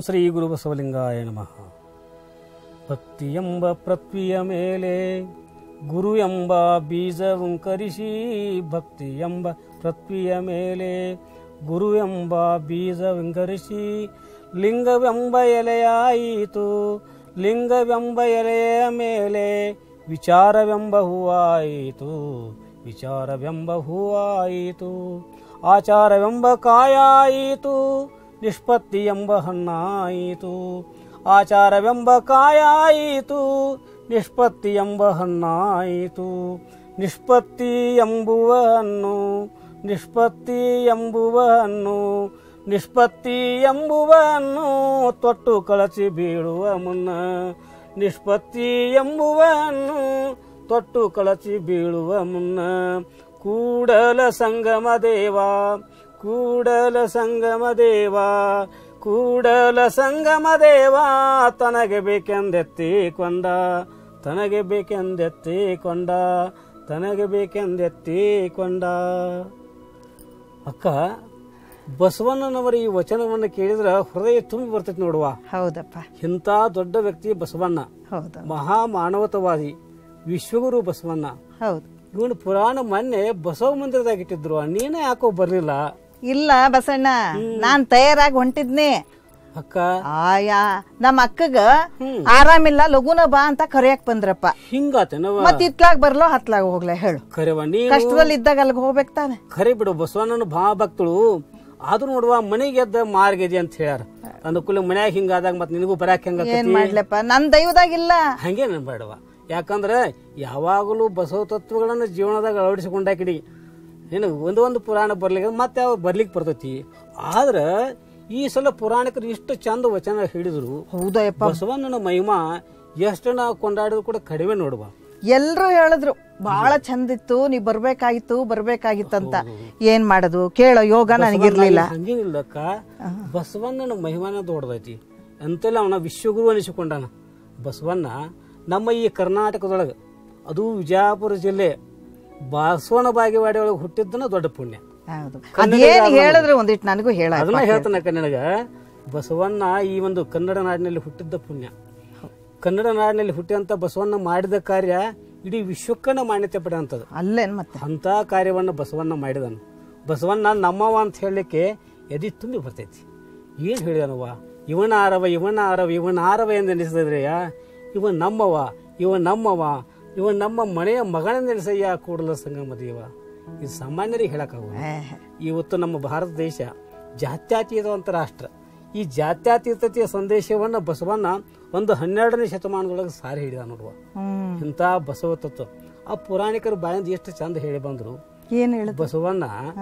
ಶ್ರೀ ಗುರು ಬಸವಲಿಂಗಾಯ ನಮಃ ಭಕ್ತಿ ಎಂಬ ಪೃಥ್ವಿಯ ಮೇಲೆ ಗುರು ಎಂಬ ಬೀಜವುಂಕರಿಸಿ ಭಕ್ತಿ ಎಂಬ ಪೃಥ್ವಿಯ ಮೇಲೆ ಗುರು ಎಂಬ ಬೀಜವಿಂಕರಿಸಿ ಲಿಂಗವೆಂಬ ಎಲೆಯಾಯಿತು ಲಿಂಗವೆಂಬ ಎಲೆಯ ಮೇಲೆ ವಿಚಾರವೆಂಬ ಹೂವಾಯಿತು ವಿಚಾರವೆಂಬ ಹೂವಾಯಿತು ಆಚಾರವೆಂಬ ಕಾಯಾಯಿತು ನಿಷ್ಪತ್ತಿ ಎಂಬ ಹಣ್ಣಾಯಿತು ಆಚಾರವೆಂಬ ಕಾಯಾಯಿತು ನಿಷ್ಪತ್ತಿ ಎಂಬ ಹಣ್ಣಾಯಿತು ನಿಷ್ಪತ್ತಿ ಎಂಬುವ ಹಣ್ಣು ನಿಷ್ಪತ್ತಿ ಎಂಬುವ ಹಣ್ಣು ನಿಷ್ಪತ್ತಿ ಎಂಬುವ ಹಣ್ಣು ತೊಟ್ಟು ಕಳಚಿ ಬೀಳುವ ಮುನ್ನ ನಿಷ್ಪತ್ತಿ ಎಂಬುವ ಹಣ್ಣು ತೊಟ್ಟು ಕಳಚಿ ಬೀಳುವ ಮುನ್ನ ಕೂಡಲ ಸಂಗಮ ದೇವ ಕೂಡಲ ಸಂಗಮ ದೇವ ಕೂಡಲ ಸಂಗಮ ದೇವ ತನಗೆ ಬೇಕೆಂದೆತ್ತಿ ಕೊಂಡ ತನಗೆ ಬೇಕೆಂದೆತ್ತಿ ಕೊಂಡ ತನಗೆ ಬೇಕೆಂದೆತ್ತಿ ಕೊಂಡ ಅಕ್ಕ ಬಸವಣ್ಣನವರ ಈ ವಚನವನ್ನು ಕೇಳಿದ್ರೆ ಹೃದಯ ತುಂಬಿ ಬರ್ತೈತಿ ನೋಡುವ ಹೌದಪ್ಪ ಇಂಥ ದೊಡ್ಡ ವ್ಯಕ್ತಿ ಬಸವಣ್ಣ ಹೌದು ಮಹಾ ಮಾನವತವಾದಿ ವಿಶ್ವಗುರು ಬಸವಣ್ಣ ಹೌದು ಇವನು ಪುರಾಣ ಮೊನ್ನೆ ಬಸವ ಮಂದಿರದಾಗ ಇಟ್ಟಿದ್ರು ನೀನೇ ಯಾಕೋ ಬರ್ಲಿಲ್ಲ ಇಲ್ಲ ಬಸಣ್ಣ ನಾನ್ ತಯಾರಾಗಿ ಹೊಂಟಿದ್ನಿ ಅಕ್ಕ ಆಯಾ ನಮ್ಮ ಅಕ್ಕಗ ಆರಾಮಿಲ್ಲ ಲಗುನ ಬಾ ಅಂತ ಕರಿಯಾಕ್ ಬಂದ್ರಪ್ಪ ಹಿಂಗಾತೇನವ ಮತ್ ಇತ್ಲಾಗ್ ಬರ್ಲೋ ಹತ್ಲಾಗ ಹೋಗ್ಲಾ ಹೇಳು ಖರೆವ ನೀನು ಕಷ್ಟದಲ್ಲಿ ಇದ್ದಾಗ ಅಲ್ಲಿಗೆ ಹೋಗ್ಬೇಕು ತಾನೆ ಖರೆ ಬಿಡು ಬಸವಣ್ಣನ ಭಾ ಭಕ್ತಳು ಆದ್ರೂ ನೋಡುವ ಮನೆಗೆ ಎದ್ದ ಮಾರ್ಗೆದಿ ಅಂತ ಹೇಳ್ಯಾರ ಅನುಕೂಲ ಮನ್ಯಾಗ ಹಿಂಗಾದಾಗ ಮತ್ ನಿನಗೂ ಬರಾಕ್ ಹೆಂಗ ಏನ್ ಮಾಡ್ಲಪ್ಪ ನನ್ ದೈವದಾಗಿಲ್ಲ ಹಂಗೆ ಬೇಡವ ಯಾಕಂದ್ರೆ ಯಾವಾಗಲೂ ಬಸವ ತತ್ವಗಳನ್ನ ಜೀವನದಾಗ ಅಳವಡಿಸಿಕೊಂಡಾಕಿಡಿ ಏನು ಒಂದು ಒಂದು ಪುರಾಣ ಬರ್ಲಿಕ್ಕೆ ಮತ್ತೆ ಯಾವ ಬರ್ಲಿಕ್ಕೆ ಬರ್ತೈತಿ ಆದ್ರ ಈ ಸಲ ಪುರಾಣಿಕರು ಇಷ್ಟು ಚಂದ ವಚನ ಹೇಳಿದ್ರು ಹೌದಯ್ಯಪ್ಪ ಬಸವಣ್ಣನ ಮಹಿಮಾ ಎಷ್ಟು ನಾವು ಕೊಂಡಾಡಿದ್ರು ಕೂಡ ಕಡಿಮೆ ನೋಡುವ ಎಲ್ರು ಹೇಳಿದ್ರು ಬಹಳ ಚಂದಿತ್ತು ನೀ ಬರ್ಬೇಕಾಗಿತ್ತು ಬರ್ಬೇಕಾಗಿತ್ತಂತ ಏನ್ ಮಾಡೋದು ಕೇಳೋ ಯೋಗ ನನಗಿರ್ಲಿಲ್ಲ ಹಂಗೇನಿಲ್ಲಕ್ಕ ಬಸವಣ್ಣನ ಮಹಿಮಾನ ದೊಡ್ಡದೈತಿ ಅಂತೆಲ್ಲ ಅವನ ವಿಶ್ವಗುರು ಅನಿಸಿಕೊಂಡಾನ ಬಸವಣ್ಣ ನಮ್ಮ ಈ ಕರ್ನಾಟಕದೊಳಗೆ ಅದು ವಿಜಯಪುರ ಜಿಲ್ಲೆ ಬಸವಣ್ಣ ಬಾಗೇವಾಡಿ ಒಳಗೆ ಹುಟ್ಟಿದ್ದನ ದೊಡ್ಡ ಪುಣ್ಯ ಹೌದು ಅದೇನ್ ಹೇಳಿದ್ರು ಒಂದಿಟ್ಟು ನನಗೂ ಹೇಳ ಅದನ್ನ ಹೇಳ್ತಾನಕ್ಕ ನನಗ ಬಸವಣ್ಣ ಈ ಒಂದು ಕನ್ನಡ ನಾಡಿನಲ್ಲಿ ಹುಟ್ಟಿದ್ದ ಪುಣ್ಯ ಕನ್ನಡ ನಾಡಿನಲ್ಲಿ ಹುಟ್ಟಿದಂತ ಬಸವಣ್ಣ ಮಾಡಿದ ಕಾರ್ಯ ಇಡೀ ವಿಶ್ವಕ್ಕನ ಮಾನ್ಯತೆ ಪಡೆದಂಥದ್ದು ಅಲ್ಲೇನ್ ಮತ್ತೆ ಅಂತ ಕಾರ್ಯವನ್ನು ಬಸವಣ್ಣ ಮಾಡಿದನು ಬಸವಣ್ಣ ನಮ್ಮವ ಅಂತ ಹೇಳಲಿಕ್ಕೆ ಎದಿ ತುಂಬಿ ಬರ್ತೈತಿ ಏನು ಹೇಳಿದನವ ಇವನ ಆರವ ಇವನ ಆರವ ಇವನ ಆರವ ಎಂದು ಎನಿಸಿದ್ರೆಯ ಇವ ನಮ್ಮವ ಇವ ನಮ್ಮವ ಇವ ನಮ್ಮ ಮನೆಯ ಮಗನೆಂದು ಎನಿಸಯ್ಯ ಕೂಡಲ ಸಂಗಮ ದೇವ ಇದು ಸಾಮಾನ್ಯರಿಗೆ ಹೇಳಕ್ಕಾಗೋದು ಇವತ್ತು ನಮ್ಮ ಭಾರತ ದೇಶ ಜಾತ್ಯತೀತವಂತ ರಾಷ್ಟ್ರ ಈ ಜಾತ್ಯತೀತತೆಯ ಸಂದೇಶವನ್ನ ಬಸವಣ್ಣ ಒಂದು ಹನ್ನೆರಡನೇ ಶತಮಾನದೊಳಗೆ ಸಾರಿ ಹಿಡಿದ ನೋಡುವ ಹ್ಮ್ ಇಂಥ ಬಸವ ತತ್ವ ಆ ಪುರಾಣಿಕರ ಬಾಯಿಂದ ಎಷ್ಟು ಚಂದ ಹೇಳಿ ಬಂದ್ರು ಏನ್ ಹೇಳಿದ್ರು ಬಸವಣ್ಣ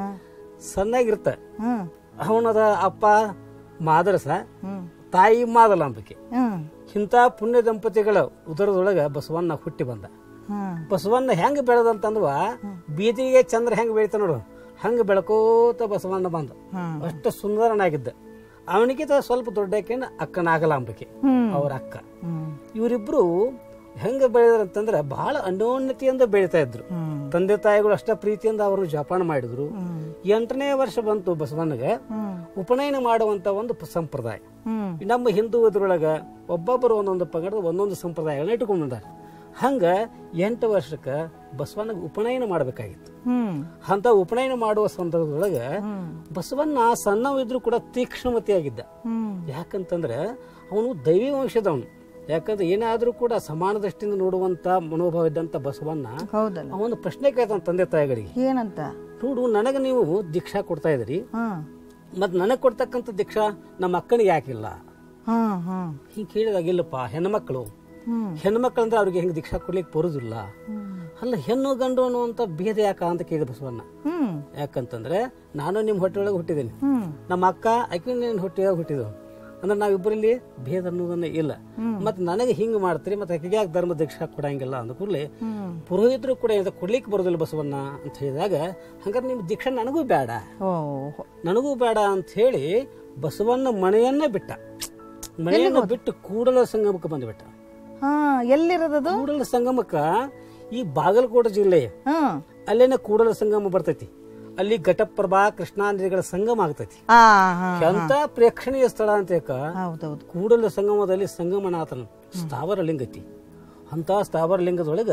ಸಣ್ಣಾಗಿರ್ತ ಹ್ಮ್ ಅವನದ ಅಪ್ಪ ಮಾದರಸ ಹ್ಮ್ ತಾಯಿ ಮಾದಲಾಂಬಿಕೆ ಹ್ಮ್ ಇಂಥ ಪುಣ್ಯ ದಂಪತಿಗಳ ಉದರದೊಳಗ ಬಸವಣ್ಣ ಹುಟ್ಟಿ ಬಂದ ಹ್ಮ್ ಬಸವಣ್ಣ ಹೆಂಗ್ ಬೆಳೆದಂತಂದ್ವ ಬೀದಿಗೆ ಚಂದ್ರ ಹೆಂಗ್ ಬೆಳಿತ ನೋಡು ಹಂಗ ಬೆಳಕೋತ ಬಸವಣ್ಣ ಬಂದ ಹ್ಮ್. ಅಷ್ಟು ಸುಂದರನಾಗಿದ್ದ ಅವನಿಗಿಂತ ಸ್ವಲ್ಪ ದೊಡ್ಡಕೇನ ಅಕ್ಕ ನಾಗಲಾಂಬಿಕೆ ಹ್ಮ್. ಅವ್ರ ಅಕ್ಕ ಹ್ಮ್ ಇವರಿಬ್ರು ಹೆಂಗ ಬೆಳೆದ್ರಂತಂದ್ರ ಬಹಳ ಅನ್ಯೋನ್ಯತೆಯಿಂದ ಬೆಳೀತಾ ಇದ್ರು ಹ್ಮ್ ತಂದೆ ತಾಯಿಗಳು ಅಷ್ಟ ಪ್ರೀತಿಯಿಂದ ಅವರು ಜೋಪಾನ ಮಾಡಿದ್ರು ಹ್ಮ್ ಎಂಟನೇ ವರ್ಷ ಬಂತು ಬಸವಣ್ಣಗೆ ಹ್ಮ್ ಉಪನಯನ ಮಾಡುವಂತ ಒಂದು ಪ- ಸಂಪ್ರದಾಯ ಹ್ಮ್ ನಮ್ಮ ಹಿಂದೂ ಇದ್ರೊಳಗ ಒಬ್ಬೊಬ್ಬರು ಒಂದೊಂದು ಪಂಗಡದ ಒಂದೊಂದು ಸಂಪ್ರದಾಯಗಳನ್ನ ಇಟ್ಕೊಂಡಿದ್ದಾರೆ ಹಂಗ ಎಂಟು ವರ್ಷಕ್ಕೆ ಬಸವಣ್ಣಗೆ ಉಪನಯನ ಮಾಡಬೇಕಾಗಿತ್ತು ಹ್ಮ್ ಅಂತ ಉಪನಯನ ಮಾಡುವ ಸಂದರ್ಭದೊಳಗ ಹ್ಮ್ ಬಸವಣ್ಣ ಸಣ್ಣವಿದ್ರು ಕೂಡ ತೀಕ್ಷ್ಣಮತಿಯಾಗಿದ್ದ ಹ್ಮ್ ಯಾಕಂತಂದ್ರೆ ಅವನು ದೈವಿ ವಂಶದವನು ಯಾಕಂದ್ರೆ ಏನಾದ್ರೂ ಕೂಡ ಸಮಾನ ದೃಷ್ಟಿಯಿಂದ ನೋಡುವಂತ ಮನೋಭಾವ ಇದ್ದಂತ ಬಸವಣ್ಣ ಹೌದಲ್ಲ ಅವನು ಪ್ರಶ್ನೆ ಕೇಳ್ತಾನ ತಂದೆ ತಾಯಿಗಳಿಗೆ ಏನಂತ ನೋಡು ನನಗೆ ನೀವು ದೀಕ್ಷಾ ಕೊಡ್ತಾ ಇದ್ರಿ ಹ್ಮ್ ಮತ್ ನನಗೆ ಕೊಡ್ತಕ್ಕಂಥ ದೀಕ್ಷಾ ನಮ್ಮ ಅಕ್ಕನಿಗೆ ಯಾಕಿಲ್ಲ ಹ್ಮ್ ಹ್ಮ್ ಹಿಂಗೆ ಕೇಳಿದಾಗ ಇಲ್ಲಪ್ಪ ಹೆಣ್ಮಕ್ಳು ಹ್ಮ್ ಹೆಣ್ಮಕ್ಳಂದ್ರೆ ಅವ್ರಿಗೆ ಹೆಂಗೆ ದೀಕ್ಷಾ ಕೊಡ್ಲಿಕ್ಕೆ ಬರುದಿಲ್ಲ ಹ್ಮ್ ಅಲ್ಲ ಹೆಣ್ಣು ಗಂಡು ಅನ್ನುವಂಥ ಭೇದ ಯಾಕ ಅಂತ ಕೇಳಿದ ಬಸವಣ್ಣ ಹ್ಮ್ ಯಾಕಂತಂದ್ರೆ ನಾನು ನಿಮ್ಮ ಹೊಟ್ಟೆಯೊಳಗೆ ಹುಟ್ಟಿದ್ದೀನಿ ಹ್ಮ್ ನಮ್ಮ ಅಕ್ಕ ಆಕೆ ನಿನ್ನ ಹೊಟ್ಟೆಯೊಳಗೆ ಹುಟ್ಟಿದವು ಅಂದ್ರೆ ನಾವಿಬ್ಬರಲ್ಲಿ ಭೇದ ಅನ್ನೋದನ್ನ ಇಲ್ಲ ಮತ್ತೆ ನನಗೆ ಹಿಂಗೆ ಮಾಡ್ತೀರಿ ಮತ್ತೆ ಆಕೆಗೆ ಯಾಕೆ ಧರ್ಮ ದೀಕ್ಷಾ ಕೊಡಂಗಿಲ್ಲ ಅಂದ ಕೂಡಲೇ ಹ್ಮ್ ಪುರೋಹಿತರು ಕೂಡ ಇದು ಕೊಡ್ಲಿಕ್ಕೆ ಬರೋದಿಲ್ಲ ಬಸವಣ್ಣ ಅಂತ ಹೇಳಿದಾಗ ಹಂಗಾರೆ ನಿಮ್ಮ ದೀಕ್ಷಾ ನನಗೂ ಬೇಡ ಓ ನನಗೂ ಬೇಡ ಅಂತ ಹೇಳಿ ಬಸವಣ್ಣ ಮನೆಯನ್ನೇ ಬಿಟ್ಟ ಮನೆಯನ್ನ ಬಿಟ್ಟು ಕೂಡಲ ಸಂಗಮಕ್ಕೆ ಬಂದ್ಬಿಟ್ಟ ಹಾ ಎಲ್ಲಿರೋದದು ಕೂಡಲ ಸಂಗಮಕ್ಕ ಈ ಬಾಗಲಕೋಟೆ ಜಿಲ್ಲೆ ಹ್ಮ್ ಅಲ್ಲೇನೆ ಕೂಡಲ ಸಂಗಮ ಬರ್ತೈತಿ ಅಲ್ಲಿ ಘಟಪ್ರಭಾ ಕೃಷ್ಣಾ ನದಿಗಳ ಸಂಗಮ ಆಗ್ತೈತಿ ಆ ಹಾ ಎಂತ ಪ್ರೇಕ್ಷಣೀಯ ಸ್ಥಳ ಅಂತ ಯಾಕ ಹೌದೌದು ಕೂಡಲ ಸಂಗಮದಲ್ಲಿ ಸಂಗಮನಾಥನ ಸ್ಥಾವರ ಲಿಂಗ ಐತಿ ಅಂತ ಸ್ಥಾವರ ಲಿಂಗದೊಳಗ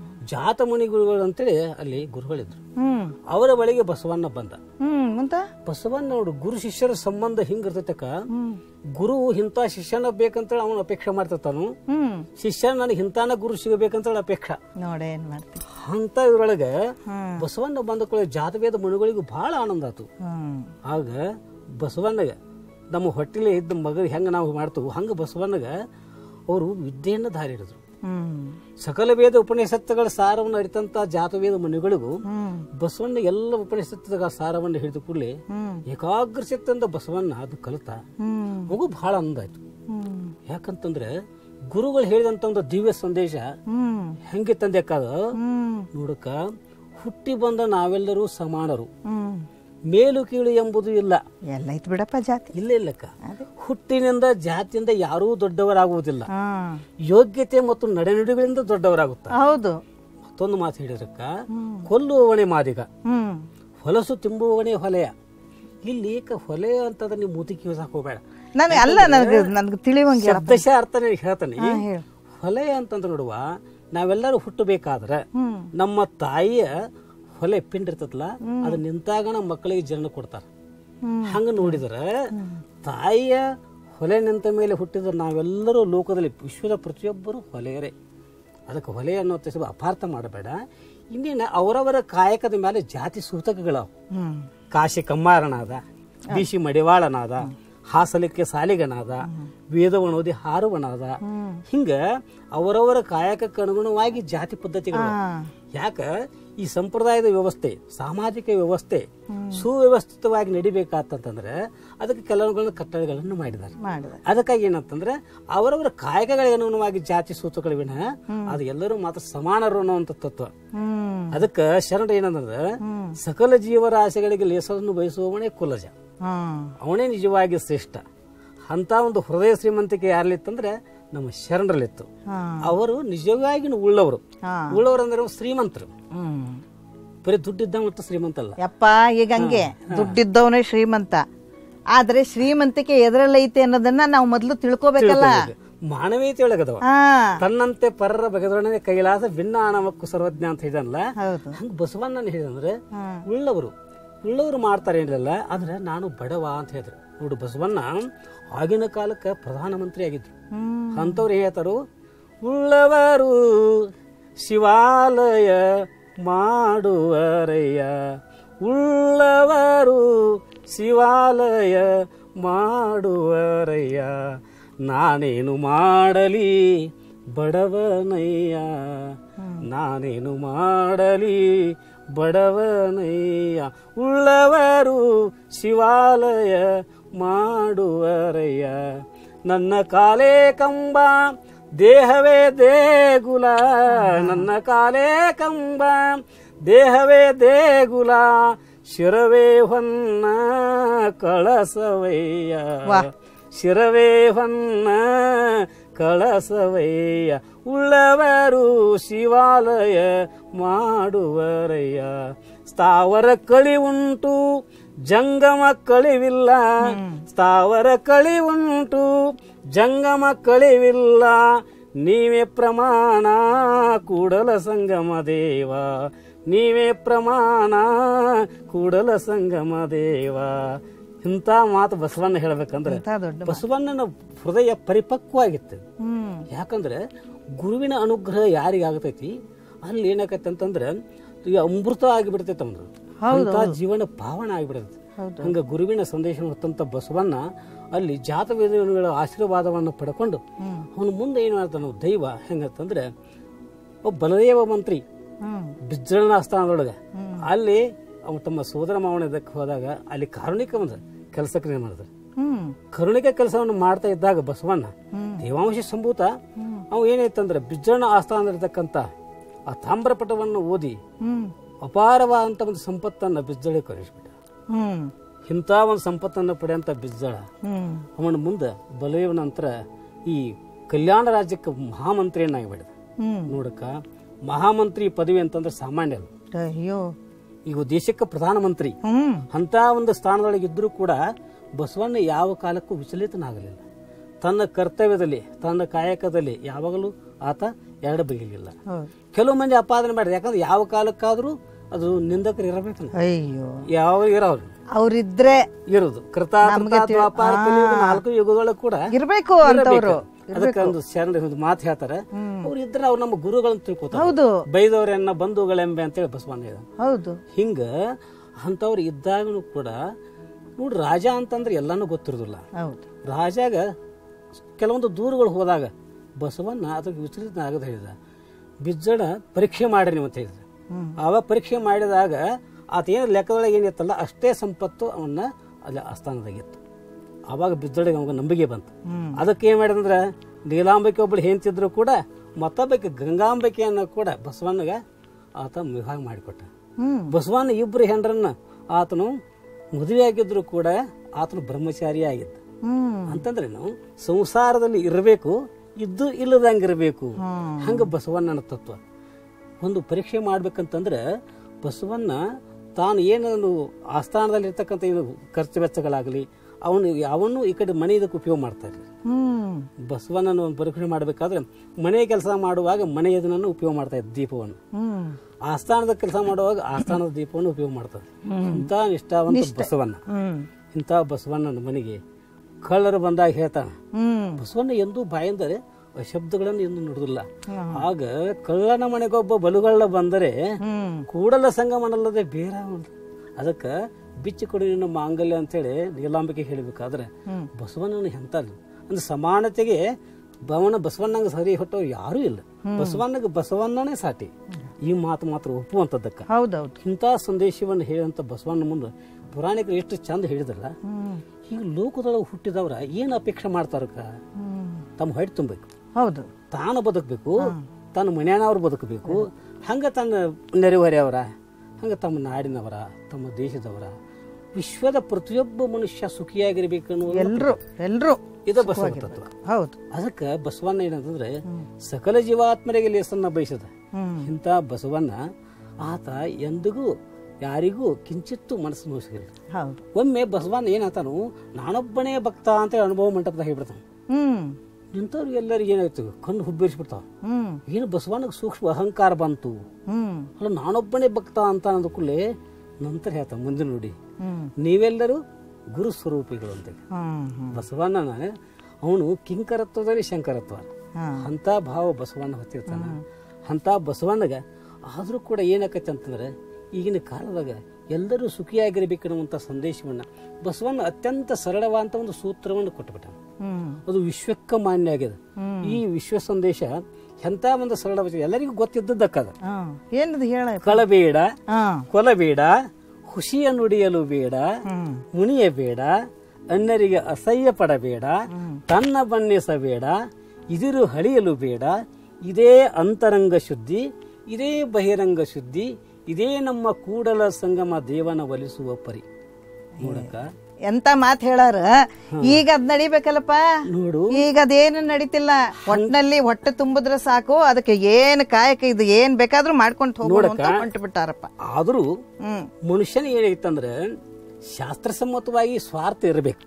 ಜಾತ ಮುನಿಗುರುಗಳು ಅಂತೇಳಿ ಅಲ್ಲಿ ಗುರುಗಳಿದ್ರು ಹ್ಮ್ ಅವರ ಬಳಿಗೆ ಬಸವಣ್ಣ ಬಂದ ಹ್ಮ್ ಮುಂತ ಬಸವಣ್ಣ ನೋಡು ಗುರು ಶಿಷ್ಯರ ಸಂಬಂಧ ಹಿಂಗಿರ್ತೈತಕ ಹ್ಮ್ ಗುರು ಇಂಥ ಶಿಷ್ಯನ ಬೇಕಂತೇಳಿ ಅವನು ಅಪೇಕ್ಷೆ ಮಾಡ್ತಿರ್ತಾನು ಹ್ಮ್ ಶಿಷ್ಯ ನನಗೆ ಇಂತಾನ ಗುರು ಸಿಗಬೇಕಂತೇಳಿ ಅಪೇಕ್ಷೆ ನೋಡೆ ಏನ್ ಮಾಡ್ತಿ ಅಂತ ಇದ್ರೊಳಗೆ ಹ್ಮ್ ಬಸವಣ್ಣ ಬಂದ ಕೂಡ ಜಾತವೇದ ಮುನಿಗಳಿಗೂ ಬಹಳ ಆನಂದ ಆತು ಹ್ಮ್ ಆಗ ಬಸವಣ್ಣಗ ನಮ್ಮ ಹೊಟ್ಟಿಲೆ ಇದ್ದ ಮಗ ಹೆಂಗೆ ನಾವು ಮಾಡ್ತೀವಿ ಹಂಗೆ ಬಸವಣ್ಣಗ ಅವರು ವಿದ್ಯೆಯನ್ನು ದಾರಿ ಹಿಡಿದ್ರು ಹ್ಮ್ ಸಕಲ ವೇದ ಉಪನಿಷತ್ತುಗಳ ಸಾರವನ್ನು ಅರಿತಂತ ಜಾತವೇದ ಮುನಿಗಳಿಗೂ ಹ್ಮ್ ಬಸವಣ್ಣ ಎಲ್ಲ ಉಪನಿಷತ್ತುಗಳ ಸಾರವನ್ನು ಹಿಡಿದ ಕೂಡಲೇ ಹ್ಮ್ ಏಕಾಗ್ರ ಚಿತ್ತದಿಂದ ಬಸವಣ್ಣ ಅದು ಕಲಿತ ಹ್ಮ್ ಮಗು ಬಹಳ ಆನಂದ ಆಯ್ತು ಹ್ಮ್ ಯಾಕಂತಂದ್ರೆ ಗುರುಗಳು ಹೇಳಿದಂತ ಒಂದು ದಿವ್ಯ ಸಂದೇಶ ಹ್ಮ್ ಹೆಂಗೆ ತಂದೆಕ್ಕಾದ ಹ್ಮ್ ನೋಡಕ ಹುಟ್ಟಿ ಬಂದ ನಾವೆಲ್ಲರೂ ಸಮಾನರು ಹ್ಮ್ ಮೇಲು ಕೀಳು ಎಂಬುದು ಇಲ್ಲ ಎಲ್ಲ ಐತ್ ಬಿಡಪ್ಪ ಜಾತಿ ಇಲ್ಲ ಇಲ್ಲಕ್ಕ ಹುಟ್ಟಿನಿಂದ ಜಾತಿಯಿಂದ ಯಾರೂ ದೊಡ್ಡವರಾಗುವುದಿಲ್ಲ ಹಾ ಯೋಗ್ಯತೆ ಮತ್ತು ನಡೆನುಡಿಗಳಿಂದ ದೊಡ್ಡವರಾಗುತ್ತಾರೆ ಹೌದು ಮತ್ತೊಂದು ಮಾತು ಹೇಳಿದ್ರಕ್ಕ ಹ್ಮ್ ಕೊಲ್ಲುವವನೇ ಮಾದಿಗ ಹ್ಮ್ ಹೊಲಸು ತುಂಬುವವನೇ ಹೊಲೆಯ ಇಲ್ಲಿ ಕ- ಹೊಲೆ ಅಂತಂದ್ರೆ ನೀವು ಮೂತಿ ಕಿವಿಸಾಕ್ ಹೋಗ್ಬೇಡ ನನಗೆ ಅಲ್ಲ ನನಗೆ ನನಗೆ ತಿಳಿವಂಗಿಲ್ಲ ಶಬ್ದಶ ಅರ್ಥ ನಿನಗೆ ಹೇಳ್ತಾನೆ ಹಾ ಹೇಳು ಹೊಲೆ ಅಂತಂದ್ರೆ ನೋಡುವ ನಾವೆಲ್ಲರೂ ಹುಟ್ಟಬೇಕಾದ್ರೆ ಹ್ಮ್ ನಮ್ಮ ತಾಯಿಯ ಹೊಲೆ ಪಿಂಡ್ ಇರ್ತದಲ್ಲ ಅದು ನಿಂತಾಗ ನಮ್ಮ ಮಕ್ಕಳಿಗೆ ಜನ್ಮ ಕೊಡ್ತಾರ ಹ್ಮ್ ಹಂಗ ನೋಡಿದ್ರೆ ತಾಯಿಯ ಹೊಲೆ ನಿಂತ ಮೇಲೆ ಹುಟ್ಟಿದ ನಾವೆಲ್ಲರೂ ಲೋಕದಲ್ಲಿ ವಿಶ್ವದ ಪ್ರತಿಯೊಬ್ಬರು ಹೊಲೆಯರೇ ಅದಕ್ಕೆ ಹೊಲೆ ಅನ್ನೋ ತಕ್ಷಣ ಅಪಾರ್ಥ ಮಾಡಬೇಡ ಇನ್ನೇನು ಅವರವರ ಕಾಯಕದ ಮೇಲೆ ಜಾತಿ ಸೂತಕಗಳವು ಹ್ಮ್ ಕಾಶಿ ಕಮ್ಮಾರನಾದ ಬಿಸಿ ಮಡಿವಾಳನಾದ ಹಾಸಲಿಕ್ಕೆ ಸಾಲಿಗನಾದ ವೇದವನೋದಿ ಹಾರುವನಾದ ಹ್ಮ್ ಹಿಂಗ ಅವರವರ ಕಾಯಕಕ್ಕೆ ಅನುಗುಣವಾಗಿ ಜಾತಿ ಪದ್ಧತಿಗಳು ಹಾ ಯಾಕ ಈ ಸಂಪ್ರದಾಯದ ವ್ಯವಸ್ಥೆ ಸಾಮಾಜಿಕ ವ್ಯವಸ್ಥೆ ಸುವ್ಯವಸ್ಥಿತವಾಗಿ ನಡಿಬೇಕಾತಂತಂದ್ರೆ ಅದಕ್ಕೆ ಕೆಲವುಗಳನ್ನ ಕಟ್ಟಡಗಳನ್ನು ಮಾಡಿದ್ದಾರೆ ಮಾಡಿದ ಅದಕ್ಕಾಗಿ ಏನಂತಂದ್ರೆ ಅವರವರ ಕಾಯಕಗಳಿಗೆ ಅನುಗುಣವಾಗಿ ಜಾತಿ ಸೂತ್ರಗಳು ವಿನ ಅದು ಎಲ್ಲರೂ ಮಾತ್ರ ಸಮಾನರು ಅನ್ನುವಂಥ ತತ್ವ ಹ್ಮ್ ಅದಕ್ಕೆ ಶರಣ ಏನಂದ್ರೆ ಹ್ಮ್ ಸಕಲ ಜೀವರಾಶಿಗಳಿಗೆ ಲೇಸನ್ನು ಬಯಸುವವನೇ ಕುಲಜ ಹಾ ಅವನೇ ನಿಜವಾಗಿ ಶ್ರೇಷ್ಠ ಅಂತ ಒಂದು ಹೃದಯ ಶ್ರೀಮಂತಿಕೆ ಯಾರಲ್ಲಿತ್ತಂದ್ರೆ ನಮ್ಮ ಶರಣರಲ್ಲಿತ್ತು ಹಾ ಅವರು ನಿಜವಾಗಿ ಉಳ್ಳವರು ಹಾ ಉಳ್ಳವರು ಅಂದ್ರೆ ಶ್ರೀಮಂತರು ಹ್ಮ್ ಬರೀ ದುಡ್ಡಿದ್ದ ಮತ್ತು ಶ್ರೀಮಂತ ಅಲ್ಲ ಯಪ್ಪ ಈಗ ಹಂಗೆ ದುಡ್ಡಿದ್ದವನೇ ಶ್ರೀಮಂತ ಆದ್ರೆ ಶ್ರೀಮಂತಿಕೆ ಎದರಲ್ಲೈತೆ ಅನ್ನೋದನ್ನ ನಾವು ಮೊದಲು ತಿಳ್ಕೊಬೇಕಲ್ಲ ಮಾನವೀಯತೆ ಒಳಗದವ ಹಾ ತನ್ನಂತೆ ಪರರ ಬಗೆದೊಡನೆ ಕೈಲಾಸ ಭಿನ್ನ ಆಣವಕ್ಕು ಸರ್ವಜ್ಞ ಅಂತ ಹೇಳಿದನಲ್ಲ ಹೌದು ಹಂಗ ಬಸವಣ್ಣನ ಹೇಳಿದಂದ್ರೆ ಹಾ ಉಳ್ಳವರು ಉಳ್ಳವರು ಮಾಡ್ತಾರೆ ಏನಿಲ್ಲ ಆದ್ರೆ ನಾನು ಬಡವ ಅಂತ ಹೇಳಿದ್ರು ನೋಡು ಬಸವಣ್ಣ ಆಗಿನ ಕಾಲಕ್ಕೆ ಪ್ರಧಾನಮಂತ್ರಿ ಆಗಿದ್ರು ಹ್ಮ್ ಅಂಥವ್ರು ಏನ್ ಹೇಳ್ತಾರು ಉಳ್ಳವರು ಶಿವಾಲಯ ಮಾಡುವರಯ್ಯ ಉಳ್ಳವರು ಶಿವಾಲಯ ಮಾಡುವರಯ್ಯ ನಾನೇನು ಮಾಡಲಿ ಬಡವನಯ್ಯ ನಾನೇನು ಮಾಡಲಿ ಬಡವನಯ್ಯ ಉಳ್ಳವರು ಶಿವಾಲಯ ಮಾಡುವರಯ್ಯ ನನ್ನ ಕಾಲೇ ಕಂಬ ದೇಹವೇ ದೇಗುಲ ನನ್ನ ಕಾಲೇ ಕಂಬ ದೇಹವೇ ದೇಗುಲ ಶಿರವೇ ಹೊನ್ನ ಕಳಸವಯ್ಯ ಶಿರವೇ ಹೊನ್ನ ಕಳಸವಯ್ಯ ಉಳ್ಳವರು ಶಿವಾಲಯ ಮಾಡುವರಯ್ಯ ಸ್ಥಾವರ ಕಳಿ ಉಂಟು ಜಂಗಮ ಕಳಿವಿಲ್ಲ ಸ್ಥಾವರ ಕಳಿ ಉಂಟು ಜಂಗಮ ಕಳಿವಿಲ್ಲ ನೀವೇ ಪ್ರಮಾಣ ಕೂಡಲ ಸಂಗಮ ದೇವ ನೀವೇ ಪ್ರಮಾಣ ಕೂಡಲ ಸಂಗಮ ದೇವ ಇಂಥ ಮಾತು ಬಸವಣ್ಣ ಹೇಳ್ಬೇಕಂದ್ರೆ ಎಂತ ದೊಡ್ಡ ಬಸವಣ್ಣನ ಹೃದಯ ಪರಿಪಕ್ವಾಗಿತ್ತು ಹ್ಮ್ ಯಾಕಂದ್ರೆ ಗುರುವಿನ ಅನುಗ್ರಹ ಯಾರಿಗಾಗತೈತಿ ಅಲ್ಲಿ ಏನಾಗತ್ತೆ ಅಂತಂದ್ರೆ ಈಗ ಅಮೃತ ಆಗಿಬಿಡ್ತೈತೆ ಅವ್ನು ಅಂತ ಜೀವನ ಪಾವನ ಆಗಿಬಿಡ್ತೈತಿ ಹೌದು. ಹಂಗ ಗುರುವಿನ ಸಂದೇಶ ಹೊತ್ತಂತ ಬಸವಣ್ಣ ಅಲ್ಲಿ ಜಾತವೇದಗಳ ಆಶೀರ್ವಾದವನ್ನು ಪಡ್ಕೊಂಡು ಹ್ಮ್ ಅವನು ಮುಂದೆ ಏನು ಮಾಡ್ತಾನ ದೈವ ಹೆಂಗಂತಂದ್ರೆ ಒಬ್ಬ ಬಲದೇವ ಮಂತ್ರಿ ಹ್ಮ್ ಬಿಜ್ಜಳನ ಆಸ್ಥಾನದೊಳಗೆ ಅಲ್ಲಿ ಅವ ತಮ್ಮ ಸೋದರ ಮಾವನದಕ್ಕೆ ಹೋದಾಗ ಅಲ್ಲಿ ಕಾರುಣಿಕ ಒಂದು ಕೆಲಸಕ್ಕೆ ಏನ್ ಮಾಡಿದ್ರು ಹ್ಮ್ ಕರುಣಿಕ ಕೆಲಸವನ್ನು ಮಾಡ್ತಾ ಇದ್ದಾಗ ಬಸವಣ್ಣ ಹ್ಮ್. ದೇವಾಂಶ ಸಂಭೂತ ಅವ ಏನಾಯ್ತಂದ್ರೆ ಬಿಜ್ಜಳ ಆಸ್ಥಾನದಲ್ಲಿರ್ತಕ್ಕಂಥ ಆ ತಾಮ್ರಪಟವನ್ನು ಓದಿ ಹ್ಮ್ ಅಪಾರವಾದಂಥ ಒಂದು ಸಂಪತ್ತನ್ನು ಬಿಜ್ಜಳಿಗೆ ಕರೆಸ್ಬಿಟ್ಟ ಹ್ಮ್ ಇಂಥ ಒಂದು ಸಂಪತ್ತನ್ನು ಪಡೆಯಂತ ಬಿಜ್ಜಳ ಹ್ಮ್ ಅವನ ಮುಂದೆ ಬಲದೇವ ನಂತರ ಈ ಕಲ್ಯಾಣ ರಾಜ್ಯಕ್ಕೆ ಮಹಾಮಂತ್ರಿಯನ್ನಾಗಿ ಬೆಳೆದ ಹ್ಮ್ ನೋಡಕ್ಕ ಮಹಾಮಂತ್ರಿ ಪದವಿ ಅಂತಂದ್ರೆ ಸಾಮಾನ್ಯ ಅಲ್ಲ ಅಯ್ಯೋ ಈಗ ದೇಶಕ್ಕೆ ಪ್ರಧಾನಮಂತ್ರಿ ಹ್ಮ್ ಅಂತ ಒಂದು ಸ್ಥಾನದೊಳಗೆ ಇದ್ರೂ ಕೂಡ ಬಸವಣ್ಣ ಯಾವ ಕಾಲಕ್ಕೂ ವಿಚಲಿತನಾಗಲಿಲ್ಲ ತನ್ನ ಕರ್ತವ್ಯದಲ್ಲಿ ತನ್ನ ಕಾಯಕದಲ್ಲಿ ಯಾವಾಗಲೂ ಆತ ಎರಡು ಬಗೆಯಿಲ್ಲ ಹೌದು ಕೆಲವು ಮಂದಿ ಅಪಾದನೆ ಮಾಡಿದ್ರು ಯಾಕಂದ್ರೆ ಯಾವ ಕಾಲಕ್ಕಾದ್ರೂ ಅದು ನಿಂದಕರು ಇರಬೇಕು ಅಯ್ಯೋ ಯಾವ ಇರೋರು ಅವ್ರಿದ್ರೆ ಇರೋದು ಕೃತ ಕೃತ, ದ್ವಾಪರ, ಕಲಿಯುಗ ನಾಲ್ಕು ಯುಗದೊಳಗೆ ಕೂಡ ಇರ್ಬೇಕು ಅಂತವ್ರು ಅದಕ್ಕೆ ಒಂದು ಶರಣ ಒಂದು ಮಾತು ಹೇಳ್ತಾರೆ ಅವ್ರು ಇದ್ರೆ ಅವ್ರು ನಮ್ಮ ಗುರುಗಳನ್ನ ತಿಳ್ಕೊತಾರೆ ಹೌದು ಬೈದವರನ್ನ ಬಂಧುಗಳೆಂಬೆ ಅಂತೇಳಿ ಬಸವಣ್ಣ ಹೇಳಿದ ಹೌದು ಹಿಂಗ ಅಂಥವ್ರು ಇದ್ದಾಗನು ಕೂಡ ನೋಡ್ರಿ ರಾಜ ಅಂತಂದ್ರೆ ಎಲ್ಲಾನು ಗೊತ್ತಿರೋದಿಲ್ಲ ಹೌದು ರಾಜಾಗ ಕೆಲವೊಂದು ದೂರುಗಳು ಹೋದಾಗ ಬಸವಣ್ಣ ಅದಕ್ಕೆ ವಿಚಲಿತ ಆಗದ ಹೇಳಿದ ಬಿಜ್ಜಡ ಪರೀಕ್ಷೆ ಮಾಡ್ರಿ ನೀವು ಅಂತ ಹೇಳಿದ ಹ್ಮ್. ಆವಾಗ ಪರೀಕ್ಷೆ ಮಾಡಿದಾಗ ಆತ ಏನು ಲೆಕ್ಕದೊಳಗೆ ಏನಿತ್ತಲ್ಲ ಅಷ್ಟೇ ಸಂಪತ್ತು ಅವನ್ನ ಅಲ್ಲಿ ಆಸ್ಥಾನದಾಗಿತ್ತು ಆವಾಗ ಬಿಜ್ಜಡಿಗೆ ಅವಾಗ ನಂಬಿಕೆ ಬಂತು ಹ್ಮ್. ಅದಕ್ಕೆ ಏನು ಮಾಡಿದಂದ್ರೆ ನೀಲಾಂಬಿಕೆ ಒಬ್ಬಳು ಹೆಂತಿದ್ರು ಕೂಡ ಮತ್ತೊಬ್ಬಕ್ಕೆ ಗಂಗಾಂಬಿಕೆಯನ್ನು ಕೂಡ ಬಸವಣ್ಣಗ ಆತ ವಿವಾಹ ಮಾಡಿಕೊಟ್ಟ ಹ್ಮ್ ಬಸವಣ್ಣ ಇಬ್ಬರು ಹೆಂಡ್ರನ್ನ ಆತನು ಮದುವೆ ಆಗಿದ್ರು ಕೂಡ ಆತನು ಬ್ರಹ್ಮಚಾರಿ ಆಗಿದ್ದ ಹ್ಮ್ ಅಂತಂದ್ರೆ ನಾವು ಸಂಸಾರದಲ್ಲಿ ಇರಬೇಕು ಇದ್ದು ಇಲ್ಲದಂಗೆ ಇರಬೇಕು ಹ್ಮ್. ಹಂಗ ಬಸವಣ್ಣನ ತತ್ವ ಒಂದು ಪರೀಕ್ಷೆ ಮಾಡ್ಬೇಕಂತಂದ್ರೆ ಬಸವಣ್ಣ ತಾನು ಏನು ಆಸ್ಥಾನದಲ್ಲಿ ಇರ್ತಕ್ಕಂಥ ಏನು ಖರ್ಚು ವೆಚ್ಚಗಳಾಗಲಿ ಅವನು ಯಾವನ್ನೂ ಈ ಕಡೆ ಮನೆ ಇದಕ್ಕೆ ಉಪಯೋಗ ಮಾಡ್ತಾರೆ ಹ್ಮ್ ಬಸವಣ್ಣನ ಒಂದು ಪರೀಕ್ಷೆ ಮಾಡಬೇಕಾದ್ರೆ ಮನೆ ಕೆಲಸ ಮಾಡುವಾಗ ಮನೆ ಇದನ್ನು ಉಪಯೋಗ ಮಾಡ್ತಾ ಇದ್ದ ದೀಪವನ್ನು ಹ್ಮ್ ಆಸ್ಥಾನದ ಕೆಲಸ ಮಾಡುವಾಗ ಆಸ್ಥಾನದ ದೀಪವನ್ನು ಉಪಯೋಗ ಮಾಡ್ತಾರೆ ಇಂಥ ನಿಷ್ಠಾವಂತ ಬಸವಣ್ಣ ಹ್ಮ್ ಇಂಥ ಬಸವಣ್ಣನ ಮನೆಗೆ ಕಳ್ಳರು ಬಂದಾಗ ಹೇಳ್ತಾನೆ ಹ್ಮ್ ಬಸವಣ್ಣ ಎಂದೂ ಬಾಯಂದರೆ ಶಬ್ದಗಳನ್ನು ಎಂದು ನುಡಿದಿಲ್ಲ ಆಗ ಕಳ್ಳನ ಮನೆಗೊಬ್ಬ ಬಲುಗಳ್ಳ ಬಂದರೆ ಹ್ಮ್ ಕೂಡಲ ಸಂಗಮನಲ್ಲದೆ ಬೇರೆ ಒಂದು ಅದಕ್ಕೆ ಬಿಚ್ಚಿ ಕೊಡಿ ನಿನ್ನ ಮಾಂಗಲ್ಯ ಅಂತೇಳಿ ನೀಲಾಂಬಿಕೆ ಹೇಳಬೇಕಾದ್ರೆ ಹ್ಮ್. ಬಸವಣ್ಣನ ಎಂತ ಅಂದ್ರೆ ಸಮಾನತೆಗೆ ಭವನ ಬಸವಣ್ಣಂಗೆ ಸರಿ ಹೊಟ್ಟೋ ಯಾರೂ ಇಲ್ಲ ಬಸವಣ್ಣಗೆ ಬಸವಣ್ಣನೇ ಸಾಟಿ ಈ ಮಾತು ಮಾತ್ರ ಒಪ್ಪುವಂಥದ್ದಕ್ಕ ಹೌದೌದು ಇಂಥ ಸಂದೇಶವನ್ನು ಹೇಳಂತ ಬಸವಣ್ಣ ಮುಂದೆ ಪುರಾಣಿಕರು ಎಷ್ಟು ಚಂದ ಹೇಳಿದ್ರಲ್ಲ ಹ್ಮ್ ಈಗ ಲೋಕದೊಳಗೆ ಹುಟ್ಟಿದವ್ರ ಏನು ಅಪೇಕ್ಷೆ ಮಾಡ್ತಾರಕ್ಕ ಹ್ಮ್ ತಮ್ಮ ಹೊಟ್ಟೆ ತುಂಬಬೇಕು ಹೌದು ತಾನು ಬದುಕಬೇಕು ತನ್ನ ಮನೆಯವ್ರು ಬದುಕಬೇಕು ಹಂಗ ತನ್ನ ನೆರೆಹೊರೆಯವರ ಹಂಗ ತಮ್ಮ ನಾಡಿನವರ ತಮ್ಮ ದೇಶದವರ ವಿಶ್ವದ ಪ್ರತಿಯೊಬ್ಬ ಮನುಷ್ಯ ಸುಖಿಯಾಗಿರ್ಬೇಕು ಅನ್ನೋ ಎಲ್ರು ಎಲ್ರು ಇದು ಬಸವ ತತ್ವ ಹೌದು ಅದಕ್ಕೆ ಬಸವಣ್ಣ ಏನಂತಂದ್ರೆ ಸಕಲ ಜೀವಾತ್ಮರಿಗೆ ಲೇಸನ್ನ ಬಯಸದ ಹ್ಮ್ ಇಂಥ ಬಸವಣ್ಣ ಆತ ಎಂದಿಗೂ ಯಾರಿಗೂ ಕಿಂಚಿತ್ತು ಮನಸ್ಸು ನೋಸಿಲ್ಲ ಹೌದು ಒಮ್ಮೆ ಬಸವಣ್ಣ ಏನಾತಾನು ನಾನೊಬ್ಬನೇ ಭಕ್ತ ಅಂತ ಅನುಭವ ಮಂಟಪದಾಗ ಹೇಳ್ಬಿಡ್ತಾನೆ ಹ್ಮ್ ಇಂಥವ್ರಿಗೆ ಎಲ್ಲರಿಗೆ ಏನಾಯ್ತು ಕಣ್ಣು ಹುಬ್ಬೇರಿಸ್ಬಿಡ್ತಾವ ಹ್ಮ್ ಏನು ಬಸವಣ್ಣಗೆ ಸೂಕ್ಷ್ಮ ಅಹಂಕಾರ ಬಂತು ಹ್ಮ್ ಅಲ್ಲ ನಾನೊಬ್ಬನೇ ಭಕ್ತ ಅಂತ ಅಂದಕೂಡಲೇ ನಂತರ ಹೇಳ್ತಾನೆ ಮುಂದೆ ನೋಡಿ ಹ್ಮ್ ನೀವೆಲ್ಲರೂ ಗುರು ಸ್ವರೂಪಿಗಳು ಅಂತ ಹ್ಮ್ ಹ್ಮ್ ಬಸವಣ್ಣನ ಅವನು ಕಿಂಕರತ್ವದಲ್ಲಿ ಶಂಕರತ್ವ ಹಾ ಅಂತ ಭಾವ ಬಸವಣ್ಣ ಹೊತ್ತಿರ್ತಾನ ಅಂತ ಬಸವಣ್ಣಗ ಆದರೂ ಕೂಡ ಏನಾಕೈತೆ ಅಂತಂದ್ರೆ ಈಗಿನ ಕಾಲದಾಗ ಎಲ್ಲರೂ ಸುಖಿಯಾಗಿರ್ಬೇಕು ಅನ್ನುವಂಥ ಸಂದೇಶವನ್ನ ಬಸವಣ್ಣ ಅತ್ಯಂತ ಸರಳವಾದಂಥ ಒಂದು ಸೂತ್ರವನ್ನು ಕೊಟ್ಟುಬಿಟ್ಟ ಹ್ಮ್ ಅದು ವಿಶ್ವಕ್ಕೆ ಮಾನ್ಯ ಆಗಿದೆ ಹ್ಮ್. ಈ ವಿಶ್ವ ಸಂದೇಶ ಎಂತ ಒಂದು ಸರಳ ವಚನ ಎಲ್ಲರಿಗೂ ಗೊತ್ತಿದ್ದದ್ದಕ್ಕದ ಹಾ ಏನದು ಹೇಳ ಕಳಬೇಡ ಹಾ ಕೊಲಬೇಡ ಖುಷಿಯ ನುಡಿಯಲು ಬೇಡ ಹ್ಮ್ ಮುನಿಯಬೇಡ ಅನ್ಯರಿಗೆ ಅಸಹ್ಯ ಪಡಬೇಡ ತನ್ನ ಬಣ್ಣಿಸಬೇಡ ಇದಿರು ಹಳಿಯಲು ಬೇಡ ಇದೇ ಅಂತರಂಗ ಶುದ್ಧಿ ಇದೇ ಬಹಿರಂಗ ಶುದ್ಧಿ ಇದೇ ನಮ್ಮ ಕೂಡಲ ಸಂಗಮ ದೇವನ ಒಲಿಸುವ ಪರಿ ನೋಡಕ್ಕ ಎಂತ ಮಾತ್ ಹೇಳಾರ ಈಗ ಅದ್ ನಡಿಬೇಕಲ್ಲಪ್ಪ ನೋಡು ಈಗ ಅದೇನು ನಡೀತಿಲ್ಲ ಒಟ್ನಲ್ಲಿ ಹೊಟ್ಟೆ ತುಂಬಿದ್ರೆ ಸಾಕು ಅದಕ್ಕೆ ಏನ್ ಕಾಯಕ ಇದು ಏನ್ ಬೇಕಾದ್ರೂ ಮಾಡ್ಕೊಂಡ್ ಹೋಗೋಣ ಅಂತ ಹೊಂಟು ಬಿಟ್ಟಾರಪ್ಪ ಆದರೂ ಹ್ಮ್ ಮನುಷ್ಯನ ಏನೈತಂದ್ರೆ ಶಾಸ್ತ್ರಸಮ್ಮತವಾಗಿ ಸ್ವಾರ್ಥ ಇರಬೇಕು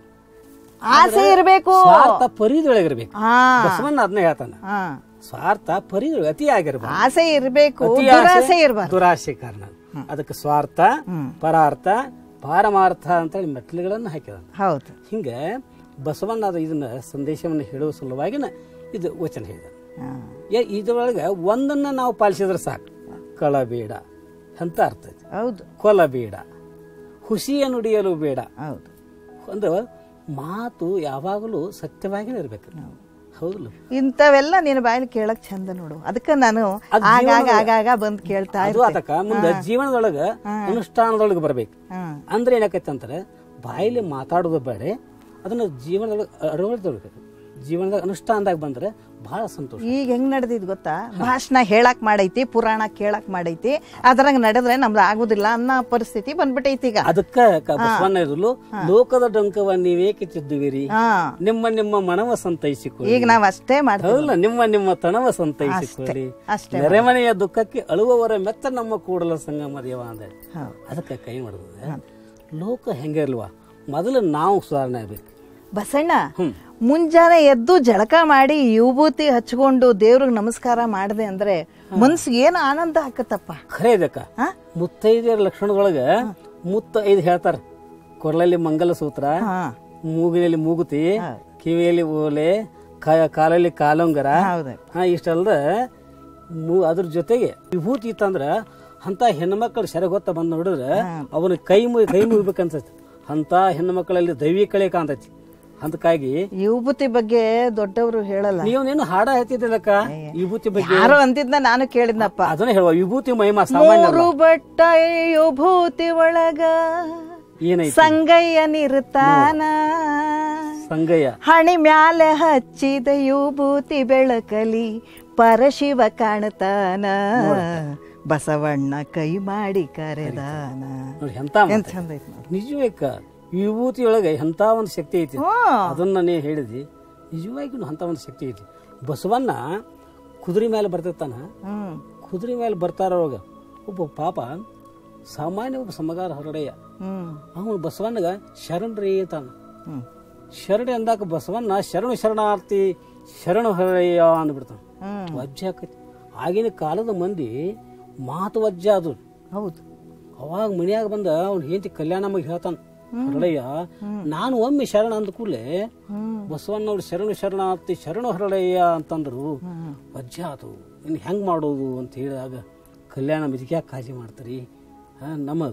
ಆಸೆ ಇರ್ಬೇಕು ಸ್ವಾರ್ಥ ಪರಿದೊಳಗಿರ್ಬೇಕು ಹಾ ಬಸವಣ್ಣ ಅದನ್ನ ಹೇಳ್ತಾನ ಹಾ ಸ್ವಾರ್ಥ ಪರಿದೊಳಗೆ ಅತಿ ಆಗಿರ್ಬೇಕು ಆಸೆ ಇರ್ಬೇಕು ಅತಿ ದುರಾಸೆ ಆಸೆ ಇರ್ಬಾರ್ದು ದುರಾಸೆ ಕಾರಣ ಅದಕ್ಕೆ ಸ್ವಾರ್ಥ ಪರಾರ್ಥ ಪಾರಮಾರ್ಥ ಅಂತೇಳಿ ಮೆಟ್ಲುಗಳನ್ನು ಹಾಕಿದ ಹೌದು ಹಿಂಗ ಬಸವಣ್ಣ ಅದು ಇದನ್ನ ಸಂದೇಶವನ್ನು ಹೇಳುವ ಸಲುವಾಗಿನ ಇದು ವಚನ ಹೇಳಿದ ಹಾ. ಏ ಇದ್ರೊಳಗೆ ಒಂದನ್ನ ನಾವು ಪಾಲಿಸಿದ್ರೆ ಸಾಕು ಕಳಬೇಡ ಅಂತ ಅರ್ಥ ಐತಿ ಹೌದು ಕೊಲಬೇಡ ಹುಸಿಯ ನುಡಿಯಲು ಬೇಡ ಹೌದು ಅಂದ್ರೆ ಮಾತು ಯಾವಾಗಲೂ ಸತ್ಯವಾಗಿನೇ ಇರ್ಬೇಕು ಹೌದಲ್ಲ ಇಂಥವೆಲ್ಲ ನಿನ್ನ ಬಾಯಲ್ಲಿ ಕೇಳಕ್ ಚಂದ ನೋಡು ಅದಕ್ಕೆ ನಾನು ಅದ್ ಆಗಾಗ ಆಗಾಗ ಬಂದ್ ಕೇಳ್ತಾ ಅದು ಅದಕ್ಕ ಮುಂದೆ ಜೀವನದೊಳಗ ಅನುಷ್ಠಾನದೊಳಗೆ ಬರ್ಬೇಕು ಹಾ ಅಂದ್ರೆ ಏನಾಕೈತೆ ಅಂತಾರೆ ಬಾಯಲ್ಲಿ ಮಾತಾಡೋದು ಬೇಡ ಅದನ್ನ ಜೀವನದೊಳಗೆ ಅಳವಡಿಸ್ಬೇಕು ಜೀವನದಾಗ ಅನುಷ್ಠಾನದಾಗ ಬಂದ್ರೆ ಬಹಳ ಸಂತೋಷ ಈಗ ಹೆಂಗ್ ನಡೆದಿದ್ ಗೊತ್ತಾ ಭಾಷಣ ಹೇಳಕ್ ಮಾಡೈತಿ ಪುರಾಣ ಕೇಳಕ್ ಮಾಡೈತಿ ಅದ್ರಂಗ ನಡೆದ್ರೆ ನಮ್ದು ಆಗುದಿಲ್ಲ ಅನ್ನೋ ಪರಿಸ್ಥಿತಿ ಬಂದ್ಬಿಟ್ಟೈತಿ ಈಗ ಅದಕ್ಕ ಕ- ಬಸವಣ್ಣ ಇರಲು ಲೋಕದ ಡೊಂಕವ ನೀವೇಕೆ ತಿದ್ದುವಿರಿ ಹಾ ನಿಮ್ಮ ನಿಮ್ಮ ಮನವ ಸಂತೈಸಿಕೊಳ್ಳಿ ಈಗ ನಾವ್ ಅಷ್ಟೇ ಮಾಡ್ತೀವಿ ಹೌದಲ್ಲ ನಿಮ್ಮ ನಿಮ್ಮ ತನವ ಸಂತೈಸಿಕೊಳ್ಳಿ ಅಷ್ಟೇ ನೆರೆಮನೆಯ ದುಃಖಕ್ಕೆ ಅಳುವವರ ಮೆತ್ತ ನಮ್ಮ ಕೂಡಲ ಸಂಗಮ ದೇವ ಅಂದ ಹೌದು. ಅದಕ್ಕೆ ಕೈ ಮಾಡಿದ್ರೆ ಲೋಕ ಹೆಂಗೆ ಇಲ್ವಾ ಮೊದಲು ನಾವು ಸುಧಾರಣೆ ಆಗ್ಬೇಕು ಬಸಣ್ಣ ಮುಂಜಾನೆ ಎದ್ದು ಜಳಕ ಮಾಡಿ ವಿಭೂತಿ ಹಚ್ಕೊಂಡು ದೇವ್ರಿಗೆ ನಮಸ್ಕಾರ ಮಾಡಿದೆ ಅಂದ್ರೆ ಮನ್ಸಿಗೆ ಏನು ಆನಂದ ಆಕತ್ತಪ್ಪ ಖರೆ ಇದಕ್ಕ ಹಾ? ಮುತ್ತೈದೆಯರ ಲಕ್ಷಣದೊಳಗ ಮುತ್ತ ಐದು ಹೇಳ್ತಾರ ಕೊರಳಲ್ಲಿ ಮಂಗಲ ಸೂತ್ರ ಹಾ ಮೂಗಿನಲ್ಲಿ ಮೂಗುತಿ ಕಿವಿಯಲ್ಲಿ ಓಲೆ ಕಾ- ಕಾಲಲ್ಲಿ ಕಾಲುಂಗರ ಹೌದು ಹಾ ಇಷ್ಟಲ್ದ ಮು- ಅದ್ರ ಜೊತೆಗೆ ವಿಭೂತಿ ಇತ್ತಂದ್ರ ಅಂತ ಹೆಣ್ಮಕ್ಳು ಸೆರಗೊತ್ತ ಬಂದ್ ನೋಡಿದ್ರೆ ಅವನ ಕೈ ಮುಗಿ ಕೈ ಮುಗಿಬೇಕನ್ಸತಿ ಅಂತ ಹೆಣ್ಮಕ್ಳಲ್ಲಿ ದೈವಿ ಕಳೆ ಕಾಣ್ತೈತಿ ಅದಕ್ಕಾಗಿ ವಿಭೂತಿ ಬಗ್ಗೆ ದೊಡ್ಡವರು ಹೇಳಲ್ಲ ನೀವೇನು ಹಾಡ ಹೇಳ್ತಿದ್ದಕ್ಕ ವಿಭೂತಿ ಬಗ್ಗೆ ಯಾರೋ ಅಂತಿದ್ನ ನಾನು ಕೇಳಿದ್ನಪ್ಪ ಅದನ್ನ ಹೇಳುವ ವಿಭೂತಿ ಮಹಿಮಾ ಸಾಮಾನ್ಯ ಮೂರು ಬಟ್ಟ ವಿಭೂತಿ ಒಳಗ ಏನೈತಿ ಸಂಗಯ್ಯ ನಿರ್ತಾನ ಸಂಗಯ್ಯ ಹಣಿ ಮ್ಯಾಲೆ ಹಚ್ಚಿದ ವಿಭೂತಿ ಬೆಳಕಲಿ ಪರಶಿವ ಕಾಣ್ತಾನ ಬಸವಣ್ಣ ಕೈ ಮಾಡಿ ಕರೆದಾನ ನೋಡಿ ಎಂತ ಎಂತ ಚಂದ ಐತಿ ನೋಡಿ ನಿಜವೇಕ ವಿಭೂತಿ ಒಳಗೆ ಎಂತ ಒಂದು ಶಕ್ತಿ ಐತಿ ಹ್ಮ್. ಅದನ್ನ ನೀ ಹೇಳಿದಿ ನಿಜವಾಗಿನೂ ಅಂತ ಒಂದು ಶಕ್ತಿ ಐತಿ ಬಸವಣ್ಣ ಕುದುರೆ ಮೇಲೆ ಬರ್ತಿರ್ತಾನ ಹ್ಮ್ ಕುದುರೆ ಮೇಲೆ ಬರ್ತಾರ ಅವಾಗ ಒಬ್ಬ ಪಾಪ ಸಾಮಾನ್ಯ ಒಬ್ಬ ಸಮಗಾರ ಹೊರಡೆಯ ಹ್ಮ್ ಅವನು ಬಸವಣ್ಣಗ ಶರಣರಿ ಅಂತಾನ ಹ್ಮ್ ಶರಣಿ ಅಂದಾಕ ಬಸವಣ್ಣ ಶರಣು ಶರಣಾರ್ಥಿ ಶರಣು ಹೊರಡೆಯ ಅಂದ್ಬಿಡ್ತಾನ ಹ್ಮ್ ವಜ್ಜೆ ಆಕೈತಿ ಆಗಿನ ಕಾಲದ ಮಂದಿ ಮಾತು ವಜ್ಜ ಅದು ಹೌದು ಅವಾಗ ಮನ್ಯಾಗ ಬಂದ ಅವ್ನ ಹೆಂಡತಿ ಕಲ್ಯಾಣ ಮಗ ಹೇಳ್ತಾನ ಹರಳಯ್ಯ ನಾನು ಒಮ್ಮೆ ಶರಣ ಅಂದ ಕೂಡಲೇ ಹ್ಮ್ ಬಸವಣ್ಣವ್ರು ಶರಣು ಶರಣಾರ್ಥಿ ಶರಣು ಹರಳಯ್ಯ ಅಂತಂದ್ರು ಹ್ಮ್ ವಜ್ಜ ಆತು ಇನ್ನು ಹೆಂಗ್ ಮಾಡೋದು ಅಂತ ಹೇಳಿದಾಗ ಕಲ್ಯಾಣ ಮಿದಿಕ್ಯಾಕ ಕಾಳಜಿ ಮಾಡ್ತೀರಿ ನಮಗ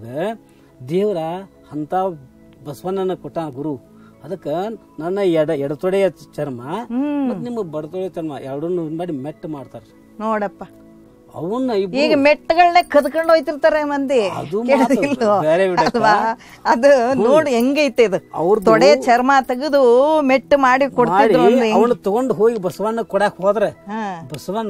ದೇವರ ಅಂತ ಬಸವಣ್ಣನ ಕೊಟ್ಟಾನ ಗುರು ಅದಕ್ಕೆ ನನ್ನ ಎಡ ಎಡತೊಡೆಯ ಚರ್ಮ ಹ್ಮ್ ಮತ್ತು ನಿಮ್ಮ ಬಡತೊಡೆಯ ಚರ್ಮ ಎರಡನ್ನು ಮಾಡಿ ಮೆಟ್ಟ ಮಾಡ್ತಾರ ನೋಡಪ್ಪ ಅವನ್ನ ಇಬ್ರು ಈಗ ಮೆಟ್ಟಗಳನ್ನೇ ಕದ್ಕೊಂಡು ಹೋಯ್ತಿರ್ತಾರೆ ಮಂದಿ ಅದು ಕೇಳಿದಿಲ್ವೋ? ಮಾತು ಬೇರೆ ಬಿಡಕ್ಕ. ಅಲ್ವಾ ಅದು ನೋಡಿ ಹೆಂಗೈತೆ ಇದು ಅವ್ರ್ದು ತೊಡೆ ಚರ್ಮ ತೆಗೆದು ಮೆಟ್ಟು ಮಾಡಿ ಮಾಡಿ ಕೊಡ್ತಿದ್ರು ಅಂದ್ರೆ ಹೆಂಗ್- ಅವನು ತಗೊಂಡು ಹೋಗಿ ಬಸವಣ್ಣ ಕೊಡಾಕ್ ಹೋದ್ರೆ ಹಾ ಬಸವಣ್ಣ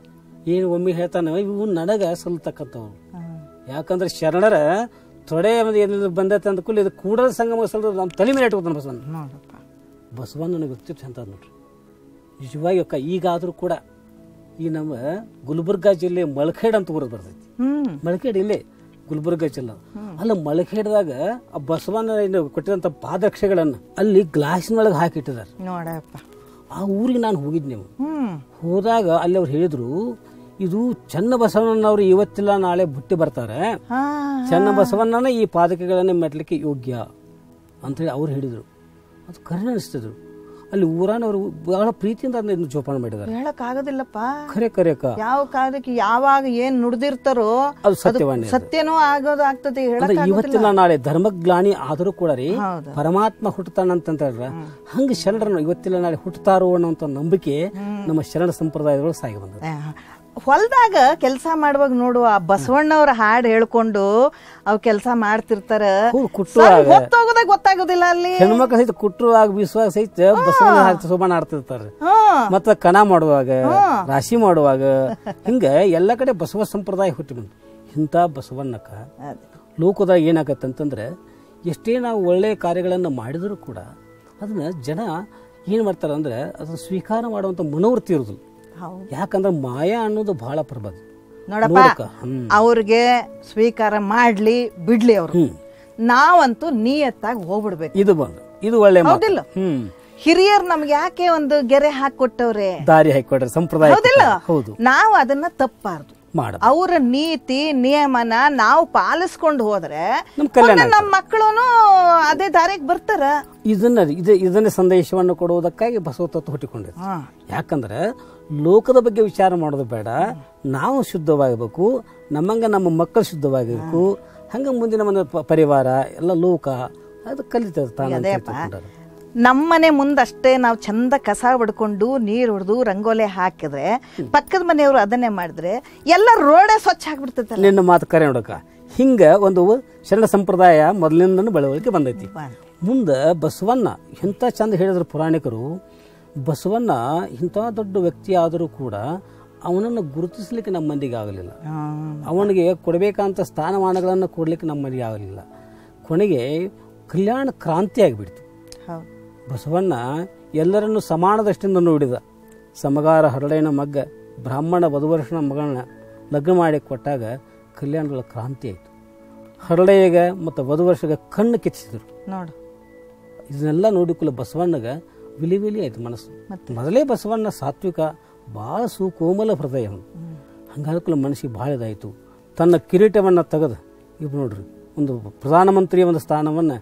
ಏನು ಒಮ್ಮೆ ಹೇಳ್ತಾನ ಇವು ನನಗ ಸಲ್ತಕ್ಕಂಥವ್ರು ಹ್ಮ್. ಯಾಕಂದ್ರೆ ಶರಣರ ತೊಡೆ ಏನಿದ್ರು ಬಂದೈತೆ ಅಂದ ಕೂಡಲೇ ಇದು ಕೂಡಲ ಸಂಗಮ ಸಲ್ದ ನಮ್ಮ ತಲೆ ಮೇಲೆ ಇಟ್ಕೊತಾನೆ ಬಸವಣ್ಣ ನೋಡಪ್ಪ ಬಸವಣ್ಣನ ವ್ಯಕ್ತಿತ್ವ ಅಂತ ನೋಡ್ರಿ ನಿಜವಾಗಿ ಅಕ್ಕ ಈಗಾದರೂ ಕೂಡ ಈ ನಮ್ಮ ಗುಲ್ಬರ್ಗಾ ಜಿಲ್ಲೆ ಮಳಖೇಡ್ ಅಂತ ಊರಿಗೆ ಬರ್ತೈತಿ ಹ್ಮ್ ಮಳಖೇಡ್ ಇಲ್ಲೇ ಗುಲ್ಬರ್ಗಾ ಜಿಲ್ಲಾ ಅಲ್ಲ ಮಳಖೇಡ್ದಾಗ ಆ ಬಸವಣ್ಣ ಏನು ಕೊಟ್ಟಿದಂಥ ಪಾದರಕ್ಷೆಗಳನ್ನ ಅಲ್ಲಿ ಗ್ಲಾಸಿನೊಳಗೆ ಹಾಕಿಟ್ಟಿದ್ದಾರೆ ನೋಡಪ್ಪ ಆ ಊರಿಗೆ ನಾನು ಹೋಗಿದ್ ನೀವು ಹ್ಮ್ ಹೋದಾಗ ಅಲ್ಲಿ ಅವ್ರು ಹೇಳಿದ್ರು ಇದು ಚನ್ನ ಬಸವಣ್ಣನವರು ಇವತ್ತಿಲ್ಲ ನಾಳೆ ಬುಟ್ಟಿ ಬರ್ತಾರೆ ಹಾ ಚನ್ನ ಬಸವಣ್ಣನ ಈ ಪಾದಕೆಗಳನ್ನು ಮೆಟ್ಲಿಕ್ಕೆ ಯೋಗ್ಯ ಅಂತೇಳಿ ಅವ್ರು ಹೇಳಿದರು ಅದು ಕರೆ ಅನಿಸ್ತಿದ್ರು ಅಲ್ಲಿ ಊರಾನವರು ಬಹಳ ಪ್ರೀತಿಯಿಂದ ಅದನ್ನ ಜೋಪಾನ ಮಾಡಿದ್ದಾರೆ ಹೇಳಕ್ ಆಗೋದಿಲ್ಲಪ್ಪ ಖರೆ ಖರೆ ಅಕ್ಕ ಯಾವ ಕಾಲಕ್ಕೆ ಯಾವಾಗ ಏನ್ ನುಡ್ದಿರ್ತಾರೋ ಅದು ಸತ್ಯವಾಣಿ ಅದು. ಸತ್ಯನೂ ಆಗೋದು ಆಗ್ತದೆ ಹೇಳಕ್ ಅಂದ್ರೆ ಇವತ್ತಿಲ್ಲ ನಾಳೆ ಧರ್ಮಗ್ಲಾನಿ ಆದರೂ ಕೂಡ ರೀ ಹೌದು ಪರಮಾತ್ಮ ಹುಟ್ಟುತ್ತಾನಂತಂದ್ರ ಹಂಗ ಶರಣರನ್ನು ಇವತ್ತಿಲ್ಲ ನಾಳೆ ಹುಟ್ಟುತ್ತಾರೋ ಅನ್ನೋಂಥ ನಂಬಿಕೆ ನಮ್ಮ ಶರಣ ಸಂಪ್ರದಾಯದೊಳಗೆ ಸಾಗಿ ಬಂದದ ಹೊಲದಾಗ ಕೆಲಸ ಮಾಡುವಾಗ ನೋಡು ಆ ಬಸವಣ್ಣವ್ರ ಹಾಡ್ ಹೇಳ್ಕೊಂಡು ಅವ್ ಕೆಲಸ ಮಾಡ್ತಿರ್ತಾರ ಹೌದು, ಕುಟ್ಟುವಾಗ. ಹೊತ್ತೋಗೋದಾಗ ಗೊತ್ತಾಗೋದಿಲ್ಲ ಅಲ್ಲಿ ಹೆಣ್ಮಕ್ಳು ಸಹಿತ ಕುಟ್ರು ಆಗ ಬೀಸುವಾಗ ಸಹಿತ ಬಸವನ ಹಾಕಿ ಶೋಭಾನ ಆಡ್ತಿರ್ತಾರೆ ಹ್ಮ್ ಮತ್ತ ಕಣ ಮಾಡುವಾಗ ರಾಶಿ ಮಾಡುವಾಗ ಹಿಂಗ ಎಲ್ಲ ಕಡೆ ಬಸವ ಸಂಪ್ರದಾಯ ಹುಟ್ಟಿ ಬಂತು ಇಂಥ ಬಸವಣ್ಣಕ್ಕ ಅದೇ. ಲೋಕದಾಗ ಏನಾಗತ್ತಂತಂದ್ರೆ ಎಷ್ಟೇ ನಾವು ಒಳ್ಳೆಯ ಕಾರ್ಯಗಳನ್ನು ಮಾಡಿದರೂ ಕೂಡ ಅದನ್ನ ಜನ ಏನು ಮಾಡ್ತಾರೆ ಅಂದ್ರೆ ಅದನ್ನ ಸ್ವೀಕಾರ ಮಾಡುವಂಥ ಮನೋವೃತ್ತಿ ಇರೋದಿಲ್ಲ ಹೌದು ಯಾಕಂದ್ರೆ ಮಾಯಾ ಅನ್ನೋದು ಬಹಳ ಪ್ರಬಲ ನೋಡಪ್ಪ ನೋಡಕ್ಕ ಹ್ಮ್ ಅವ್ರಿಗೆ ಸ್ವೀಕಾರ ಮಾಡ್ಲಿ ಬಿಡ್ಲಿ ಅವ್ರು ಹ್ಮ್ ನಾವಂತೂ ನಿಯತ್ತಾಗಿ ಹೋಗ್ಬಿಡ್ಬೇಕು ಇದು ಬಂದು ಇದು ಒಳ್ಳೆ ಮಾತು ಹೌದಿಲ್ಲ ಹ್ಮ್ ಹಿರಿಯರ್ ನಮ್ಗೆ ಯಾಕೆ ಒಂದು ಗೆರೆ ಹಾಕೊಟ್ಟವ್ರೆ ದಾರಿ ಹಾಕೊಟ್ರೆ ಸಂಪ್ರದಾಯ ಹೌದಿಲ್ಲ ಹೌದು ನಾವು ಅದನ್ನ ತಪ್ಪಾರ್ದು ಮಾಡ ಅವರ ನೀತಿ ನಿಯಮನ ನಾವು ಪಾಲಿಸ್ಕೊಂಡು ಹೋದ್ರೆ ನಮ್ ಕಲ್ಯಾಣ ಮುಂದೆ ನಮ್ಮ ಮಕ್ಕಳು ಅದೇ ದಾರಿಗೆ ಬರ್ತಾರ ಇದನ್ನ ಇದು ಇದನ್ನ ಸಂದೇಶವನ್ನು ಕೊಡುವುದಕ್ಕಾಗಿ ಬಸವ ತತ್ವ ಹುಟ್ಟಿಕೊಂಡಿದೆ ಹಾ. ಯಾಕಂದ್ರೆ ಲೋಕದ ಬಗ್ಗೆ ವಿಚಾರ ಮಾಡೋದು ಬೇಡ ನಾವು ಶುದ್ಧವಾಗಬೇಕು ನಮ್ಮಂಗ ನಮ್ಮ ಮಕ್ಕಳು ಶುದ್ಧವಾಗಿರ್ಬೇಕು ಹಂಗ ಮುಂದಿನ ಮನೆ ಪ- ಪರಿವಾರ ಎಲ್ಲ ಲೋಕ ಅದು ಕಲಿತದೆ ತಾನು ಅಂತ ತಿಳ್ಕೊಂಡಾರೆ. ನಮ್ಮನೆ ಮುಂದಷ್ಟೇ ನಾವು ಚಂದ ಕಸ ಹೊಡ್ಕೊಂಡು ನೀರ್ ಹೊಡೆದು ರಂಗೋಲೆ ಹಾಕಿದ್ರೆ ಪಕ್ಕದ ಮನೆಯವರು ಅದನ್ನೇ ಮಾಡಿದ್ರೆ ಎಲ್ಲ ರೋಡೇ ಸ್ವಚ್ಛ ಆಗ್ಬಿಡ್ತೈತಲ್ಲ ನಿನ್ನ ಮಾತು ಕರೆ ನೋಡಕ ಹಿಂಗ ಒಂದು ಶರಣ ಸಂಪ್ರದಾಯ ಮೊದಲಿಂದನೂ ಬೆಳವಣಿಗೆ ಬಂದೈತಿ ಮುಂದೆ ಬಸವಣ್ಣ ಎಂಥ ಚಂದ ಹೇಳಿದ್ರು ಪುರಾಣಿಕರು ಬಸವಣ್ಣ ಇಂಥ ದೊಡ್ಡ ವ್ಯಕ್ತಿ ಆದರೂ ಕೂಡ ಅವನನ್ನು ಗುರುತಿಸ್ಲಿಕ್ಕೆ ನಮ್ಮ ಮಂದಿಗೆ ಆಗಲಿಲ್ಲ ಅವನಿಗೆ ಕೊಡಬೇಕಂತ ಸ್ಥಾನಮಾನಗಳನ್ನು ಕೊಡ್ಲಿಕ್ಕೆ ನಮ್ಮ ಮಂದಿಗೆ ಆಗಲಿಲ್ಲ ಕೊನೆಗೆ ಕಲ್ಯಾಣ ಕ್ರಾಂತಿ ಆಗಿಬಿಡ್ತು ಹೌದು ಬಸವಣ್ಣ ಎಲ್ಲರನ್ನು ಸಮಾನ ದೃಷ್ಟಿಯಿಂದ ನೋಡಿದ ಸಮಗಾರ ಹರಳೆಯನ ಮಗ್ಗ ಬ್ರಾಹ್ಮಣ ವಧುವರ್ಷನ ಮಗಳನ್ನ ಲಗ್ನ ಮಾಡಿ ಕೊಟ್ಟಾಗ ಕಲ್ಯಾಣಗಳ ಕ್ರಾಂತಿ ಆಯಿತು ಹರಳೆಯಗ ಮತ್ತು ವಧುವರ್ಷಗ ಕಣ್ಣು ಕಿಚ್ಚಿದ್ರು ನೋಡು ಇದನ್ನೆಲ್ಲ ನೋಡಿಕೊಳ್ಳ ಬಸವಣ್ಣಗ ವಿಲಿ ವಿಲಿ ಆಯ್ತು ಮನಸ್ಸು ಮೊದಲೇ ಬಸವಣ್ಣ ಸಾತ್ವಿಕ ಭಾಳ ಸುಕೋಮಲ ಹೃದಯ ಅವನು ಹಂಗಾದಕ್ಕೂ ಮನಸ್ಸಿಗೆ ಭಾಳ ಇದಾಯಿತು ತನ್ನ ಕಿರೀಟವನ್ನು ತೆಗೆದು ಇವ್ ನೋಡ್ರಿ ಒಂದು ಪ್ರಧಾನಮಂತ್ರಿಯ ಒಂದು ಸ್ಥಾನವನ್ನು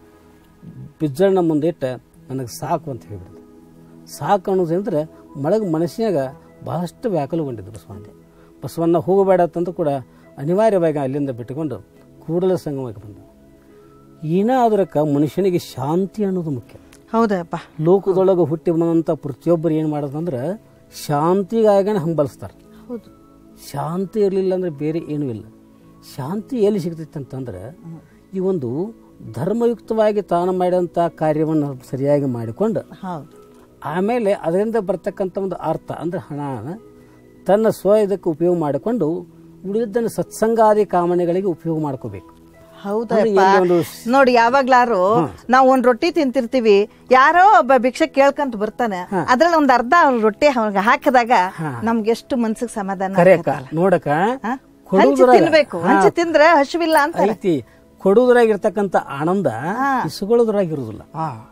ಬಿಜ್ಜಣ್ಣ ಮುಂದಿಟ್ಟ ನನಗೆ ಸಾಕು ಅಂತ ಹೇಳಿಬಿಡ್ದು ಸಾಕು ಅನ್ನೋದಂದ್ರೆ ಮಳಗ ಮನಸ್ಸಿನಾಗ ಬಹಳಷ್ಟು ವ್ಯಾಕುಲಗೊಂಡಿದ್ದು ಬಸವಣ್ಣ ಬಸವಣ್ಣ ಹೋಗಬೇಡ ಅಂತಂದು ಕೂಡ ಅನಿವಾರ್ಯವಾಗಿ ಅಲ್ಲಿಂದ ಬಿಟ್ಟುಕೊಂಡು ಕೂಡಲ ಸಂಗಮಕ್ಕೆ ಬಂದ ಏನಾದ್ರಕ್ಕ ಮನುಷ್ಯನಿಗೆ ಶಾಂತಿ ಅನ್ನೋದು ಮುಖ್ಯ ಹೌದಪ್ಪ ಲೋಕದೊಳಗೆ ಹುಟ್ಟಿ ಬಂದಂಥ ಪ್ರತಿಯೊಬ್ಬರು ಏನು ಮಾಡೋದಂದ್ರೆ ಶಾಂತಿಗಾಗನೇ ಹಂಬಲಿಸ್ತಾರೆ ಹೌದು ಶಾಂತಿ ಇರಲಿಲ್ಲ ಅಂದ್ರೆ ಬೇರೆ ಏನೂ ಇಲ್ಲ ಶಾಂತಿ ಎಲ್ಲಿ ಸಿಗ್ತೈತೆ ಅಂತಂದ್ರೆ ಈ ಒಂದು ಧರ್ಮಯುಕ್ತವಾಗಿ ತಾನು ಮಾಡಿದಂಥ ಕಾರ್ಯವನ್ನು ಸರಿಯಾಗಿ ಮಾಡಿಕೊಂಡು ಹೌದು ಆಮೇಲೆ ಅದರಿಂದ ಬರ್ತಕ್ಕಂಥ ಒಂದು ಅರ್ಥ ಅಂದ್ರೆ ಹಣನ ತನ್ನ ಸ್ವ ಇದಕ್ಕೆ ಉಪಯೋಗ ಮಾಡಿಕೊಂಡು ಉಳಿದನ್ನು ಸತ್ಸಂಗಾದಿ ಕಾಮನೆಗಳಿಗೆ ಉಪಯೋಗ ಮಾಡ್ಕೋಬೇಕು ಹೌದಪ್ಪ ಎಲ್ಲಿ ಒಂದು ನೋಡಿ ಯಾವಾಗ್ಲಾರು ನಾವು ಒಂದ್ ರೊಟ್ಟಿ ತಿಂತಿರ್ತೀವಿ ಯಾರೋ ಒಬ್ಬ ಭಿಕ್ಷೆ ಕೇಳ್ಕಂತ ಬರ್ತಾನೆ ಅದ್ರಲ್ಲಿ ಒಂದ್ ಅರ್ಧ ಅವ್ರ್ ರೊಟ್ಟಿ ಅವ್ನಿಗೆ ಹಾಕಿದಾಗ ನಮ್ಗೆ ಎಷ್ಟು ಮನ್ಸಿಗೆ ಸಮಾಧಾನ ಕರೆಯಕ್ಕ ನೋಡಕ ಹಾ? ಹಂಚಿ ತಿನ್ಬೇಕು ಹಂಚಿ ತಿಂದ್ರೆ ಹಸಿವಿಲ್ಲ ಅಂತ ಐತಿ ಕೊಡುವುದ್ರಾಗ ಇರ್ತಕ್ಕಂಥ ಆನಂದ ಇಸ್ಕೊಳ್ಳೋದ್ರಾಗ ಇರುವುದಿಲ್ಲ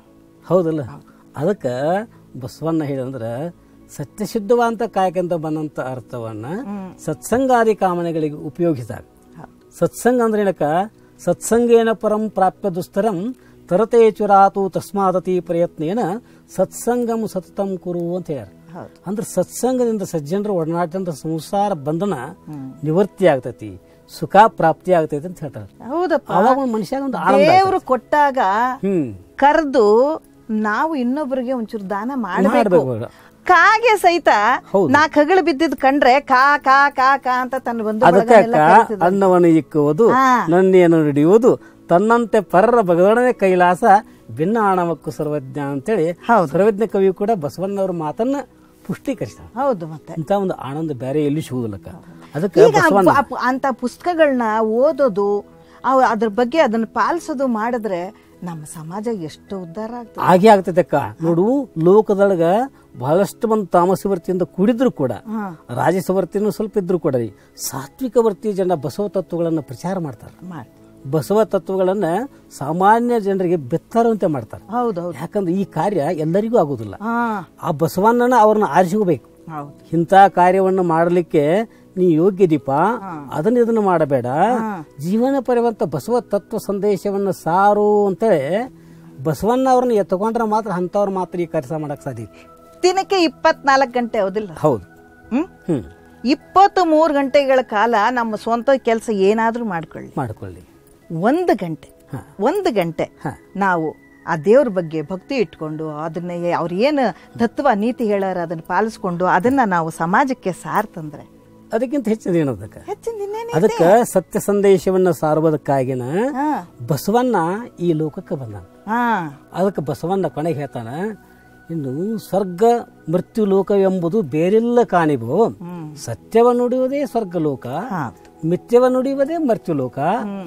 ಹೌದಲ್ಲ ಅದಕ್ಕೆ ಬಸವಣ್ಣ ಹೇಳಿದಂದ್ರ ಸತ್ಯಶುದ್ಧವಂತ ಕಾಯಕಂತ ಬಂದಂತ ಅರ್ಥವನ್ನ ಸತ್ಸಂಗಾದಿ ಕಾಮನೆಗಳಿಗೆ ಉಪಯೋಗಿಸಿದಾಗ ಸತ್ಸಂಗ ಅಂದ್ರೆ ಏನಕ್ಕ ಸತ್ಸಂಗೇನ ಪರಂ ಪ್ರಾಪ್ಯ ದುಸ್ತರಂ ತರತೆ ಚುರಾತು ತಸ್ಮಾದತಿ ಪ್ರಯತ್ನೇನ ಸತ್ಸಂಗಂ ಸತತಂ ಕುರು ಅಂತ ಹೇಳ್ಯಾರ ಹೌದು. ಅಂದ್ರೆ ಸತ್ಸಂಗದಿಂದ ಸಜ್ಜನರ ಒಡನಾಟದಿಂದ ಸಂಸಾರ ಬಂಧನ ನಿವೃತ್ತಿ ಆಗ್ತೈತಿ ಸುಖ ಪ್ರಾಪ್ತಿ ಆಗ್ತೈತಿ ಅಂತ ಹೇಳ್ತಾರೆ ಹೌದಪ್ಪ ಅವಾಗ ಒಂದು ಮನುಷ್ಯ ಒಂದು ಆನಂದ ದೇವ್ರು ಕೊಟ್ಟಾಗ ಹ್ಮ್ ಕರೆದು ನಾವು ಇನ್ನೊಬ್ಬರಿಗೆ ಒಂಚೂರು ದಾನ ಮಾಡಬೇಕು ಮಾಡ್ಬೇಕು. ಕಾಗೆ ಸಹಿತ ಹೌದು. ನಾ ಕಗಳು ಬಿದ್ದಿದ್ ಕಂಡ್ರೆ ಕಾ ಕಾ ಕಾ ಕಾ ಅಂತ ತನ್ನ ಬಂಧು ಅದಕ್ಕೆ ಬಳಗನೆಲ್ಲ ಅಕ್ಕ ಕರೀತಿದ್ದ. ಅನ್ನವನ್ನು ಇಕ್ಕುವುದು ಹಾ. ನನ್ನೇನು ಹಿಡಿಯುವುದು ತನ್ನಂತೆ ಪರರ ಭಗವಣನೆ ಕೈಲಾಸ ಭಿನ್ನ ಆಣವಕ್ಕು ಸರ್ವಜ್ಞ ಅಂತೇಳಿ ಹೌದು. ಸರ್ವಜ್ಞ ಕವಿ ಕೂಡ ಬಸವಣ್ಣವ್ರ ಮಾತನ್ನ ಪುಷ್ಟೀಕರಿಸ್ತಾರೆ ಹೌದು ಮತ್ತೆ ಇಂಥ ಒಂದು ಆನಂದ ಬೇರೆ ಎಲ್ಲಿ ಸಿಗುದಿಲ್ಲಕ್ಕ ಅದಕ್ಕೆ ಈಗ ಬಸವಣ್ಣ ಆ ಪು- ಅಂತ ಪುಸ್ತಕಗಳನ್ನ ಓದೋದು ಅವ್ ಅದ್ರ ಬಗ್ಗೆ ಅದನ್ನ ಪಾಲಿಸೋದು ಮಾಡಿದ್ರೆ ನಮ್ಮ ಸಮಾಜ ಎಷ್ಟು ಉದ್ಧಾರ ಆಗ್ತದೆ ಹಾಗೆ ಆಗ್ತೈತಕ್ಕ ನೋಡು ಲೋಕದೊಳಗ ಬಹಳಷ್ಟು ಮಂದಿ ತಾಮಸ ವರ್ತಿಯಿಂದ ಕೂಡಿದ್ರು ಕೂಡ ಹಾ. ರಾಜಸ ವರ್ತಿನೂ ಸ್ವಲ್ಪ ಇದ್ರು ಕೂಡ ರೀ ಸಾತ್ವಿಕ ವರ್ತಿ ಜನ ಬಸವ ತತ್ವಗಳನ್ನ ಪ್ರಚಾರ ಮಾಡ್ತಾರೆ ಮಾಡಿ ಬಸವ ತತ್ವಗಳನ್ನ ಸಾಮಾನ್ಯ ಜನರಿಗೆ ಬೆತ್ತರುವಂತೆ ಮಾಡ್ತಾರೆ ಹೌದೌದು ಯಾಕಂದ್ರೆ ಈ ಕಾರ್ಯ ಎಲ್ಲರಿಗೂ ಆಗುದಿಲ್ಲ ಹಾ ಆ ಬಸವಣ್ಣನ ಅವ್ರನ್ನ ಆರಿಸಿಕೋಬೇಕು ಹೌದು ಇಂಥ ಕಾರ್ಯವನ್ನು ಮಾಡಲಿಕ್ಕೆ ನೀ ಯೋಗ್ಯ ದೀಪ ಅದನ್ನ ಇದನ್ನ ಮಾಡಬೇಡ ಜೀವನ ಪರ್ಯಂತ ಬಸವ ತತ್ವ ಸಂದೇಶವನ್ನು ಸಾರು ಅಂತೇಳಿ ಬಸವಣ್ಣ ಅವ್ರನ್ನ ಎತ್ತಕೊಂಡ್ರೆ ಮಾತ್ರ ಅಂಥವ್ರು ಮಾತ್ರ ಈ ಕೆಲಸ ಮಾಡಕ್ ಸಾಧ್ಯ ಐತಿ. ದಿನಕ್ಕೆ ಇಪ್ಪತ್ನಾಲ್ಕು ಗಂಟೆ ಹೌದಿಲ್ಲ ಹೌದು ಹ್ಮ್ ಹ್ಮ್ ಇಪ್ಪತ್ತು ಮೂರು ಗಂಟೆಗಳ ಕಾಲ ನಮ್ಮ ಸ್ವಂತ ಕೆಲಸ ಏನಾದ್ರೂ ಮಾಡ್ಕೊಳ್ಳಿ ಮಾಡ್ಕೊಳ್ಳಿ ಒಂದು ಗಂಟೆ ಹಾ. ಒಂದು ಗಂಟೆ ಹಾ. ನಾವು ಆ ದೇವ್ರ ಬಗ್ಗೆ ಭಕ್ತಿ ಇಟ್ಕೊಂಡು ಅದನ್ನ ಅವ್ರು ಏನು ತತ್ವ ನೀತಿ ಹೇಳಾರ ಅದನ್ನ ಪಾಲಿಸ್ಕೊಂಡು ಅದನ್ನ ನಾವು ಸಮಾಜಕ್ಕೆ ಸಾರ್ತಂದ್ರೆ ಅದಕ್ಕಿಂತ ಹೆಚ್ಚಿನ ಏನದಕ್ಕ ಹೆಚ್ಚಿನ ಇನ್ನೇನೆ ಅದಕ್ಕೆ ಸತ್ಯ ಸಂದೇಶವನ್ನ ಸಾರುವುದಕ್ಕಾಗಿನ ಹಾ ಬಸವಣ್ಣ ಈ ಲೋಕಕ್ಕೆ ಬಂದ ಹಾ ಅದಕ್ಕೆ ಬಸವಣ್ಣ ಕೊನೆಗೆ ಹೇಳ್ತಾನ ಇನ್ನು ಸ್ವರ್ಗ ಮೃತ್ಯು ಲೋಕವೆಂಬುದು ಬೇರೆಲ್ಲ ಕಾಣಿಬು ಸತ್ಯವ ನುಡಿಯುವುದೇ ಸ್ವರ್ಗ ಲೋಕ ಮಿಥ್ಯವ ನುಡಿಯುವುದೇ ಮೃತ್ಯು ಲೋಕ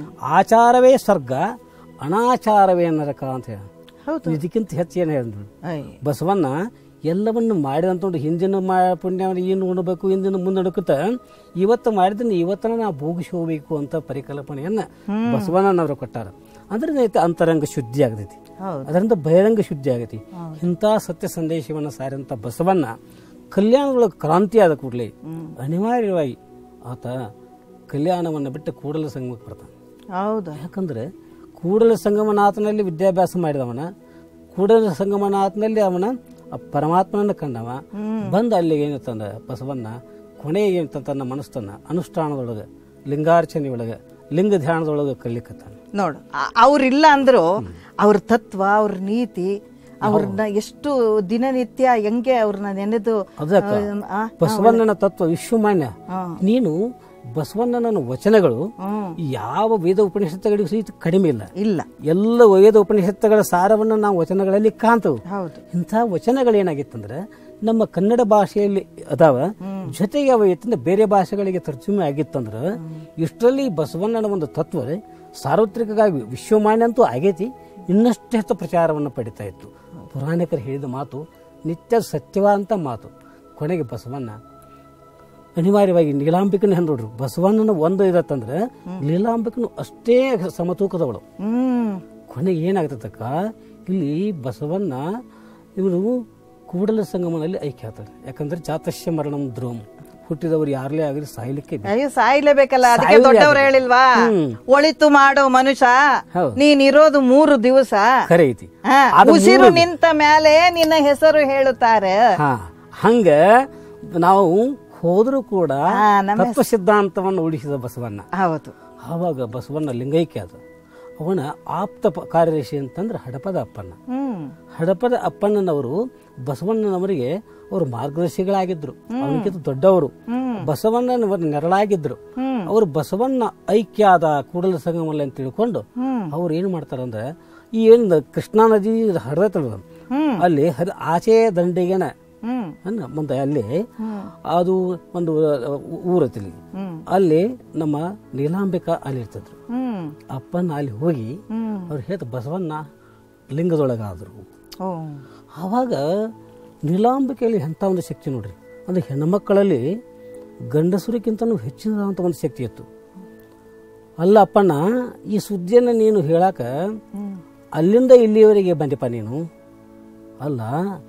ಆಚಾರವೇ ಸ್ವರ್ಗ ಅನಾಚಾರವೇ ನರಕ ಅಂತ ಹೇಳ ಹೌದು ಇದಕ್ಕಿಂತ ಹೆಚ್ಚು ಏನು ಹೇಳಿದ್ರು ಅಯ್ಯ. ಬಸವಣ್ಣ ಎಲ್ಲವನ್ನು ಮಾಡಿದಂತ ನೋಡಿ ಹಿಂದಿನ ಮಾ ಪುಣ್ಯವನ್ನು ಏನು ಉಣಬೇಕು ಹಿಂದಿನ ಮುಂದಡುಕುತ್ತ ಇವತ್ತು ಮಾಡಿದ್ದನ್ನು ಇವತ್ತನ ನಾವು ಭೋಗಿಸಿ ಹೋಗ್ಬೇಕು ಅಂತ ಪರಿಕಲ್ಪನೆಯನ್ನ ಬಸವಣ್ಣನವರು ಕೊಟ್ಟಾರ ಅಂದ್ರೆ ಏನೈತೆ ಅಂತರಂಗ ಶುದ್ಧಿ ಆಗತೈತಿ ಹೌದು ಅದರಿಂದ ಬಹಿರಂಗ ಶುದ್ಧಿ ಆಗೈತಿ ಇಂಥ ಸತ್ಯ ಸಂದೇಶವನ್ನು ಸಾರಿದಂಥ ಬಸವಣ್ಣ ಕಲ್ಯಾಣದೊಳಗೆ ಕ್ರಾಂತಿ ಆದ ಕೂಡಲೇ ಅನಿವಾರ್ಯವಾಗಿ ಆತ ಕಲ್ಯಾಣವನ್ನು ಬಿಟ್ಟು ಕೂಡಲ ಸಂಗಮಕ್ಕೆ ಬರ್ತಾನೆ ಹೌದು ಯಾಕಂದ್ರೆ ಕೂಡಲ ಸಂಗಮನಾಥನಲ್ಲಿ ವಿದ್ಯಾಭ್ಯಾಸ ಮಾಡಿದವನ ಕೂಡಲ ಸಂಗಮನಾಥನಲ್ಲಿ ಅವನ ಆ ಪರಮಾತ್ಮನನ್ನ ಕಂಡವ ಬಂದ ಅಲ್ಲಿಗೆ ಏನಂತಂದ ಬಸವಣ್ಣ ಕೊನೆಗೆ ಏನಂತ ತನ್ನ ಮನಸ್ಸನ್ನ ಅನುಷ್ಠಾನದೊಳಗೆ ಲಿಂಗಾರ್ಚನೆ ಒಳಗೆ ಲಿಂಗ ಧ್ಯಾನದೊಳಗೆ ಕಲಿಕತ್ತಾನ ನೋಡು ಆ- ಅವ್ರಿಲ್ಲ ಅಂದ್ರು ಅವ್ರ ತತ್ವ ಅವ್ರ ನೀತಿ ಅವ್ರನ್ನ ಎಷ್ಟು ದಿನನಿತ್ಯ ಹೆಂಗೆ ಅವ್ರನ್ನ ನೆನೆದು ಅದಕ್ಕ ಆ, ಬಸವಣ್ಣನ ತತ್ವ ವಿಶ್ವಮಾನ್ಯ ಆ. ನೀನು ಬಸವಣ್ಣನ ವಚನಗಳು ಹ್ಮ್ ಯಾವ ವೇದ ಉಪನಿಷತ್ತುಗಳಿಗೂ ಸಹಿತ ಕಡಿಮೆ ಇಲ್ಲ ಇಲ್ಲ ಎಲ್ಲ ವೇದ ಉಪನಿಷತ್ತುಗಳ ಸಾರವನ್ನು ನಾವು ವಚನಗಳಲ್ಲಿ ಕಾಣ್ತೇವೆ ಹೌದು ಇಂಥ ವಚನಗಳು ಏನಾಗಿತ್ತಂದ್ರೆ ನಮ್ಮ ಕನ್ನಡ ಭಾಷೆಯಲ್ಲಿ ಅದಾವ ಜೊತೆಗೆ ಅವ ಎತ್ತಿಂದ ಬೇರೆ ಭಾಷೆಗಳಿಗೆ ತರ್ಜುಮೆ ಆಗಿತ್ತಂದ್ರೆ ಇಷ್ಟರಲ್ಲಿ ಬಸವಣ್ಣನ ಒಂದು ತತ್ವ ಸಾರ್ವತ್ರಿಕವಾಗಿ ವಿಶ್ವಮಾನ್ಯ ಅಂತೂ ಆಗೈತಿ ಇನ್ನಷ್ಟು ಹೆಚ್ಚು ಪ್ರಚಾರವನ್ನು ಪಡಿತಾ ಇತ್ತು ಪುರಾಣಿಕರು ಹೇಳಿದ ಮಾತು ನಿತ್ಯ ಸತ್ಯವಾದಂಥ ಮಾತು ಕೊನೆಗೆ ಬಸವಣ್ಣ ಅನಿವಾರ್ಯವಾಗಿ ನೀಲಾಂಬಿಕನ ನೋಡ್ರಿ ಬಸವಣ್ಣನ ಒಂದು ಇದತ್ತಂದ್ರೆ ನೀಲಾಂಬಿಕನು ಅಷ್ಟೇ ಸಮತೂಕದವಳು ಹ್ಮ್ ಕೊನೆಗೆ ಏನಾಗ್ತದಕ್ಕ ಇಲ್ಲಿ ಬಸವಣ್ಣ ಇವರು ಕೂಡಲ ಸಂಗಮನಲ್ಲಿ ಐಕ್ಯ ಆಗ್ತಾರೆ ಯಾಕಂದ್ರೆ ಜಾತಸ್ಯ ಮರಣಂ ಧ್ರುವಂ ಹುಟ್ಟಿದವರು ಯಾರಲೇ ಆಗಲಿ ಸಾಯ್ಲಿಕ್ಕೆ ಬೇಕು. ಅಯ್ಯೋ ಸಾಯ್ಲೇಬೇಕಲ್ಲ ಅದಕ್ಕೆ ಸಾಯುವುದೇ ದೊಡ್ಡವ್ರು ಅದು. ಹೇಳಿಲ್ವಾ ಹ್ಮ್. ಒಳಿತು ಮಾಡೋ ಮನುಷ್ಯ ಹೌದು. ನೀನಿರೋದು ಮೂರು ದಿವಸ ಖರೆ ಐತಿ ಹಾ, ಅದು ಉಸಿರು ಮೂರು- ನಿಂತ ಮೇಲೆ ನಿನ್ನ ಹೆಸರು ಹೇಳುತ್ತಾರೆ ಹಾ ಹಂಗ ನಾವು ಹೋದ್ರೂ ಕೂಡ ಹಾ, ನಮ್ಮ ತತ್ವ ಸಿದ್ಧಾಂತವನ್ನು ಉಳಿಸಿದ ಬಸವಣ್ಣ ಹೌದು ಆವಾಗ ಬಸವಣ್ಣ ಲಿಂಗೈಕ್ಯ ಆದ ಅವನ ಆಪ್ತ ಪ- ಕಾರ್ಯದರ್ಶಿ ಅಂತಂದ್ರೆ ಹಡಪದ ಅಪ್ಪಣ್ಣ ಹ್ಮ್ ಹಡಪದ ಅಪ್ಪಣ್ಣನವರು ಬಸವಣ್ಣನವರಿಗೆ ಅವರು ಮಾರ್ಗದರ್ಶಿಗಳಾಗಿದ್ರು ಅವನಿಗಿಂತ ದೊಡ್ಡವರು ಬಸವಣ್ಣನವರ ನೆರಳಾಗಿದ್ರು ಹ್ಮ್. ಅವರು ಬಸವಣ್ಣ ಐಕ್ಯ ಆದ ಕೂಡಲ ಸಂಗಮಲ್ಲಿ ಅಂತ ತಿಳ್ಕೊಂಡು ಹ್ಮ್. ಅವ್ರು ಏನು ಮಾಡ್ತಾರಂದ್ರೆ ಈ ಏನು ಕೃಷ್ಣಾ ನದಿ ಹರಿದತ್ತಲ್ಲ ಹ್ಮ್. ಅಲ್ಲಿ ಹರಿ ಆಚೆ ದಂಡಿಗೆನ ಹ್ಮ್ ಅನ್ನ ಮುಂದೆ ಅಲ್ಲಿ ಅದು ಒಂದು ಊರತಿಲಿ ಹ್ಮ್ ಅಲ್ಲಿ ನಮ್ಮ ನೀಲಾಂಬಿಕಾ ಅಲ್ಲಿ ಇರ್ತಿದ್ರು ಹ್ಮ್ ಅಪ್ಪನ ಅಲ್ಲಿ ಹೋಗಿ ಹ್ಮ್ ಅವ್ರು ಹೇಳ್ತ ಬಸವಣ್ಣ ಲಿಂಗದೊಳಗಾದ್ರು ಓ ಆವಾಗ ನೀಲಾಂಬಿಕೆಯಲ್ಲಿ ಎಂಥ ಒಂದು ಶಕ್ತಿ ನೋಡ್ರಿ ಅಂದ್ರೆ ಹೆಣ್ಮಕ್ಕಳಲ್ಲಿ ಗಂಡಸರಿಗಿಂತನೂ ಹೆಚ್ಚಿನದಾದಂಥ ಒಂದು ಶಕ್ತಿ ಇತ್ತು ಅಲ್ಲ ಅಪ್ಪಣ್ಣ ಈ ಸುದ್ದಿಯನ್ನು ನೀನು ಹೇಳಾಕ ಹ್ಮ್ ಅಲ್ಲಿಂದ ಇಲ್ಲಿಯವರೆಗೆ ಬಂದೆಪ್ಪ ನೀನು ಅಲ್ಲ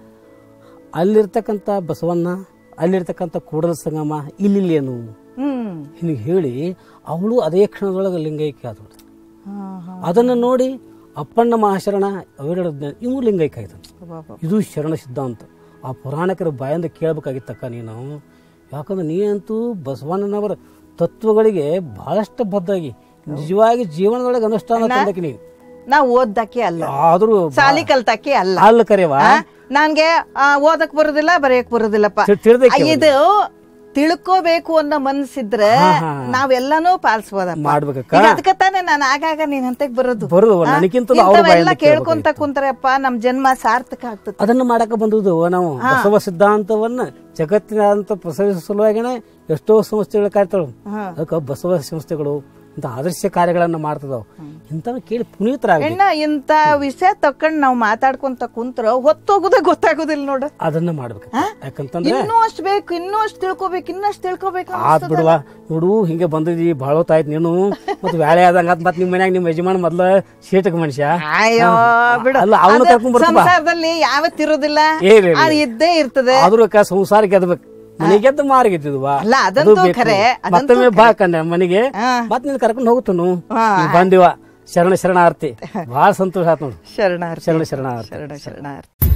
ಅಲ್ಲಿರ್ತಕ್ಕಂಥ ಬಸವಣ್ಣ ಅಲ್ಲಿರ್ತಕ್ಕಂಥ ಕೂಡಲ ಸಂಗಮ ಇಲ್ಲಿಲ್ಲೇನು ಹ್ಮ್ ಹಿಂಗೆ ಹೇಳಿ ಅವಳು ಅದೇ ಕ್ಷಣದೊಳಗೆ ಲಿಂಗೈಕ್ಯ ಆದಳು ಹಾ ಹಾ ಅದನ್ನು ನೋಡಿ ಅಪ್ಪಣ್ಣ ಮಹಾಶರಣ ಅವೆರಡು ಇವು ಲಿಂಗೈಕ್ಯ ಆಯ್ತು ಬಾಬಾ. ಇದು ಶರಣ ಸಿದ್ಧಾಂತ ಆ ಪುರಾಣಿಕರ ಬಾಯಿಂದ ಕೇಳಬೇಕಾಗಿತ್ತಕ್ಕ ನೀನು ಯಾಕಂದ್ರೆ ನೀನಂತೂ ಬಸವಣ್ಣನವರ ತತ್ವಗಳಿಗೆ ಬಹಳಷ್ಟು ಬದ್ಧಾಗಿ ನಿಜವಾಗಿ ಜೀವನದೊಳಗೆ ಅನುಷ್ಠಾನ ತಂದಕ್ಕೆ ನೀನು ನಾ ಓದ್ದಕ್ಕೆ ಅಲ್ಲ ಆದ್ರೂ ಸಾಲಿ ಕಲ್ತಕ್ಕೆ ಅಲ್ಲ ಅಲ್ಲ ಕರೆವಾ ಆ, ನನ್ಗೆ ಆ, ಓದಕ್ ಬರುದಿಲ್ಲ ಬರೆಯಕ್ ಬರುದಿಲ್ಲಪ್ಪ ತಿ- ತಿಳ್ದಕ್ಕೆ ಆ, ಇದು ತಿಳ್ಕೋಬೇಕು ಅನ್ನೋ ಮನ್ಸಿದ್ರೆ ಹಾ, ಹಾ. ನಾವೆಲ್ಲಾನು ಪಾಲಿಸ್ಬೋದಪ್ಪ ಮಾಡ್ಬೇಕಕ್ಕ ಈಗ ಅದಕ್ಕೆ ತಾನೇ ನಾನು ಆಗಾಗ ನೀನ್ ಹಂತಕ್ ಬರೋದು ಬರೋದು ಆ, ನನಗಿಂತಲೂ ಅವ್ರ ಇಂಥವೆಲ್ಲ ಬಾಯಿಂದ ಕೇಳ್ಕೊಂತ ಕುಂತಾರಪ್ಪ ನಮ್ ಜನ್ಮ ಸಾರ್ಥಕ ಆಗ್ತದೆ ಅದನ್ನು ಮಾಡಕ ಬಂದದ್ದು ನಾವು ಬಸವ ಸಿದ್ಧಾಂತವನ್ನ ಜಗತ್ತಿನಾದಂತ ಪ್ರಸರಿಸುವ ಸಲುವಾಗಿನೇ ಎಷ್ಟೋ ಸಂಸ್ಥೆಗಳು ಕಾಯ್ತಾಳು ಹಾ. ಅದಕ್ಕೆ ಬಸವ ಸಂಸ್ಥೆಗಳು ಇಂಥ ಆದರ್ಶ ಕಾರ್ಯಗಳನ್ನ ಮಾಡ್ತದಾವ್ ಇಂಥವ್ ಕೇಳಿ ಪುನೀತರಾಗ ಹೆಣ್ಣ ಇಂತ ವಿಷಯ ತಕೊಂಡ್ ನಾವ್ ಮಾತಾಡ್ಕೊಂತ ಕುಂತ್ರ ಹೊತ್ತೋಗುದ ಗೊತ್ತಾಗುದಿಲ್ಲ ನೋಡು ಅದನ್ನ ಮಾಡ್ಬೇಕು ಯಾಕಂತಂದ್ರೆ ಇನ್ನೂ ಅಷ್ಟ್ ಬೇಕು ಇನ್ನೂ ಅಷ್ಟ್ ತಿಳ್ಕೊಬೇಕು ಇನ್ನಷ್ಟು ತಿಳ್ಕೊಬೇಕು ಆತ್ ಬಿಡುವ ನೋಡು ಹಿಂಗೆ ಬಂದಿದಿ ಭಾಳ ಹೊತ್ತಾಯ್ತು ನೀನು ಮತ್ತೆ ವ್ಯಾಳೆ ಆದಂಗ ಮತ್ ನಿಮ್ ಮನ್ಯಾಗ ನಿಮ್ ಯಜಮಾನ್ ಮೊದ್ಲ ಶೇಟಕ್ ಮನುಷ್ಯ ಅಯ್ಯೋ ಬಿಡು ಅಲ್ಲ ಅವನು ಅದು ಕರ್ಕೊಂಡ್ ಬರ್ತೀವ ಸಂಸಾರದಲ್ಲಿ ಯಾವತ್ತಿರೋದಿಲ್ಲ ಏ ಇಲ್ಲ, ಇಲ್ಲ. ಅದು ಇದ್ದೇ ಇರ್ತದೆ ಆದ್ರೂ ಅಕ್ಕ ಸಂಸಾರ ಗೆದ್ಬೇಕು ಮನೆ ಗೆದ್ದು ಮಾರಿ ಗೆದ್ದಿದ್ವ ಅಲ್ಲ, ಅದಂತೂ ಖರೆ, ಅದಂತೂ ಮತ್ತೊಮ್ಮೆ ಬಾ ಕಣ್ಣ ಮನೆಗೆ ಹಾ. ಮತ್ ನೀನ್ ಕರ್ಕೊಂಡು ಹೋಗುತ್ತನು ಹಾ. ಬಂದಿವ ಶರಣ ಶರಣಾರ್ಥಿ ಬಹಳ ಸಂತೋಷ ಆತ್ ನೋಡು ಶರಣಾರ್ಥಿ ಶರಣ ಶರಣಾರ್ಥಿ ಶರಣ ಶರಣಾರ್ಥಿ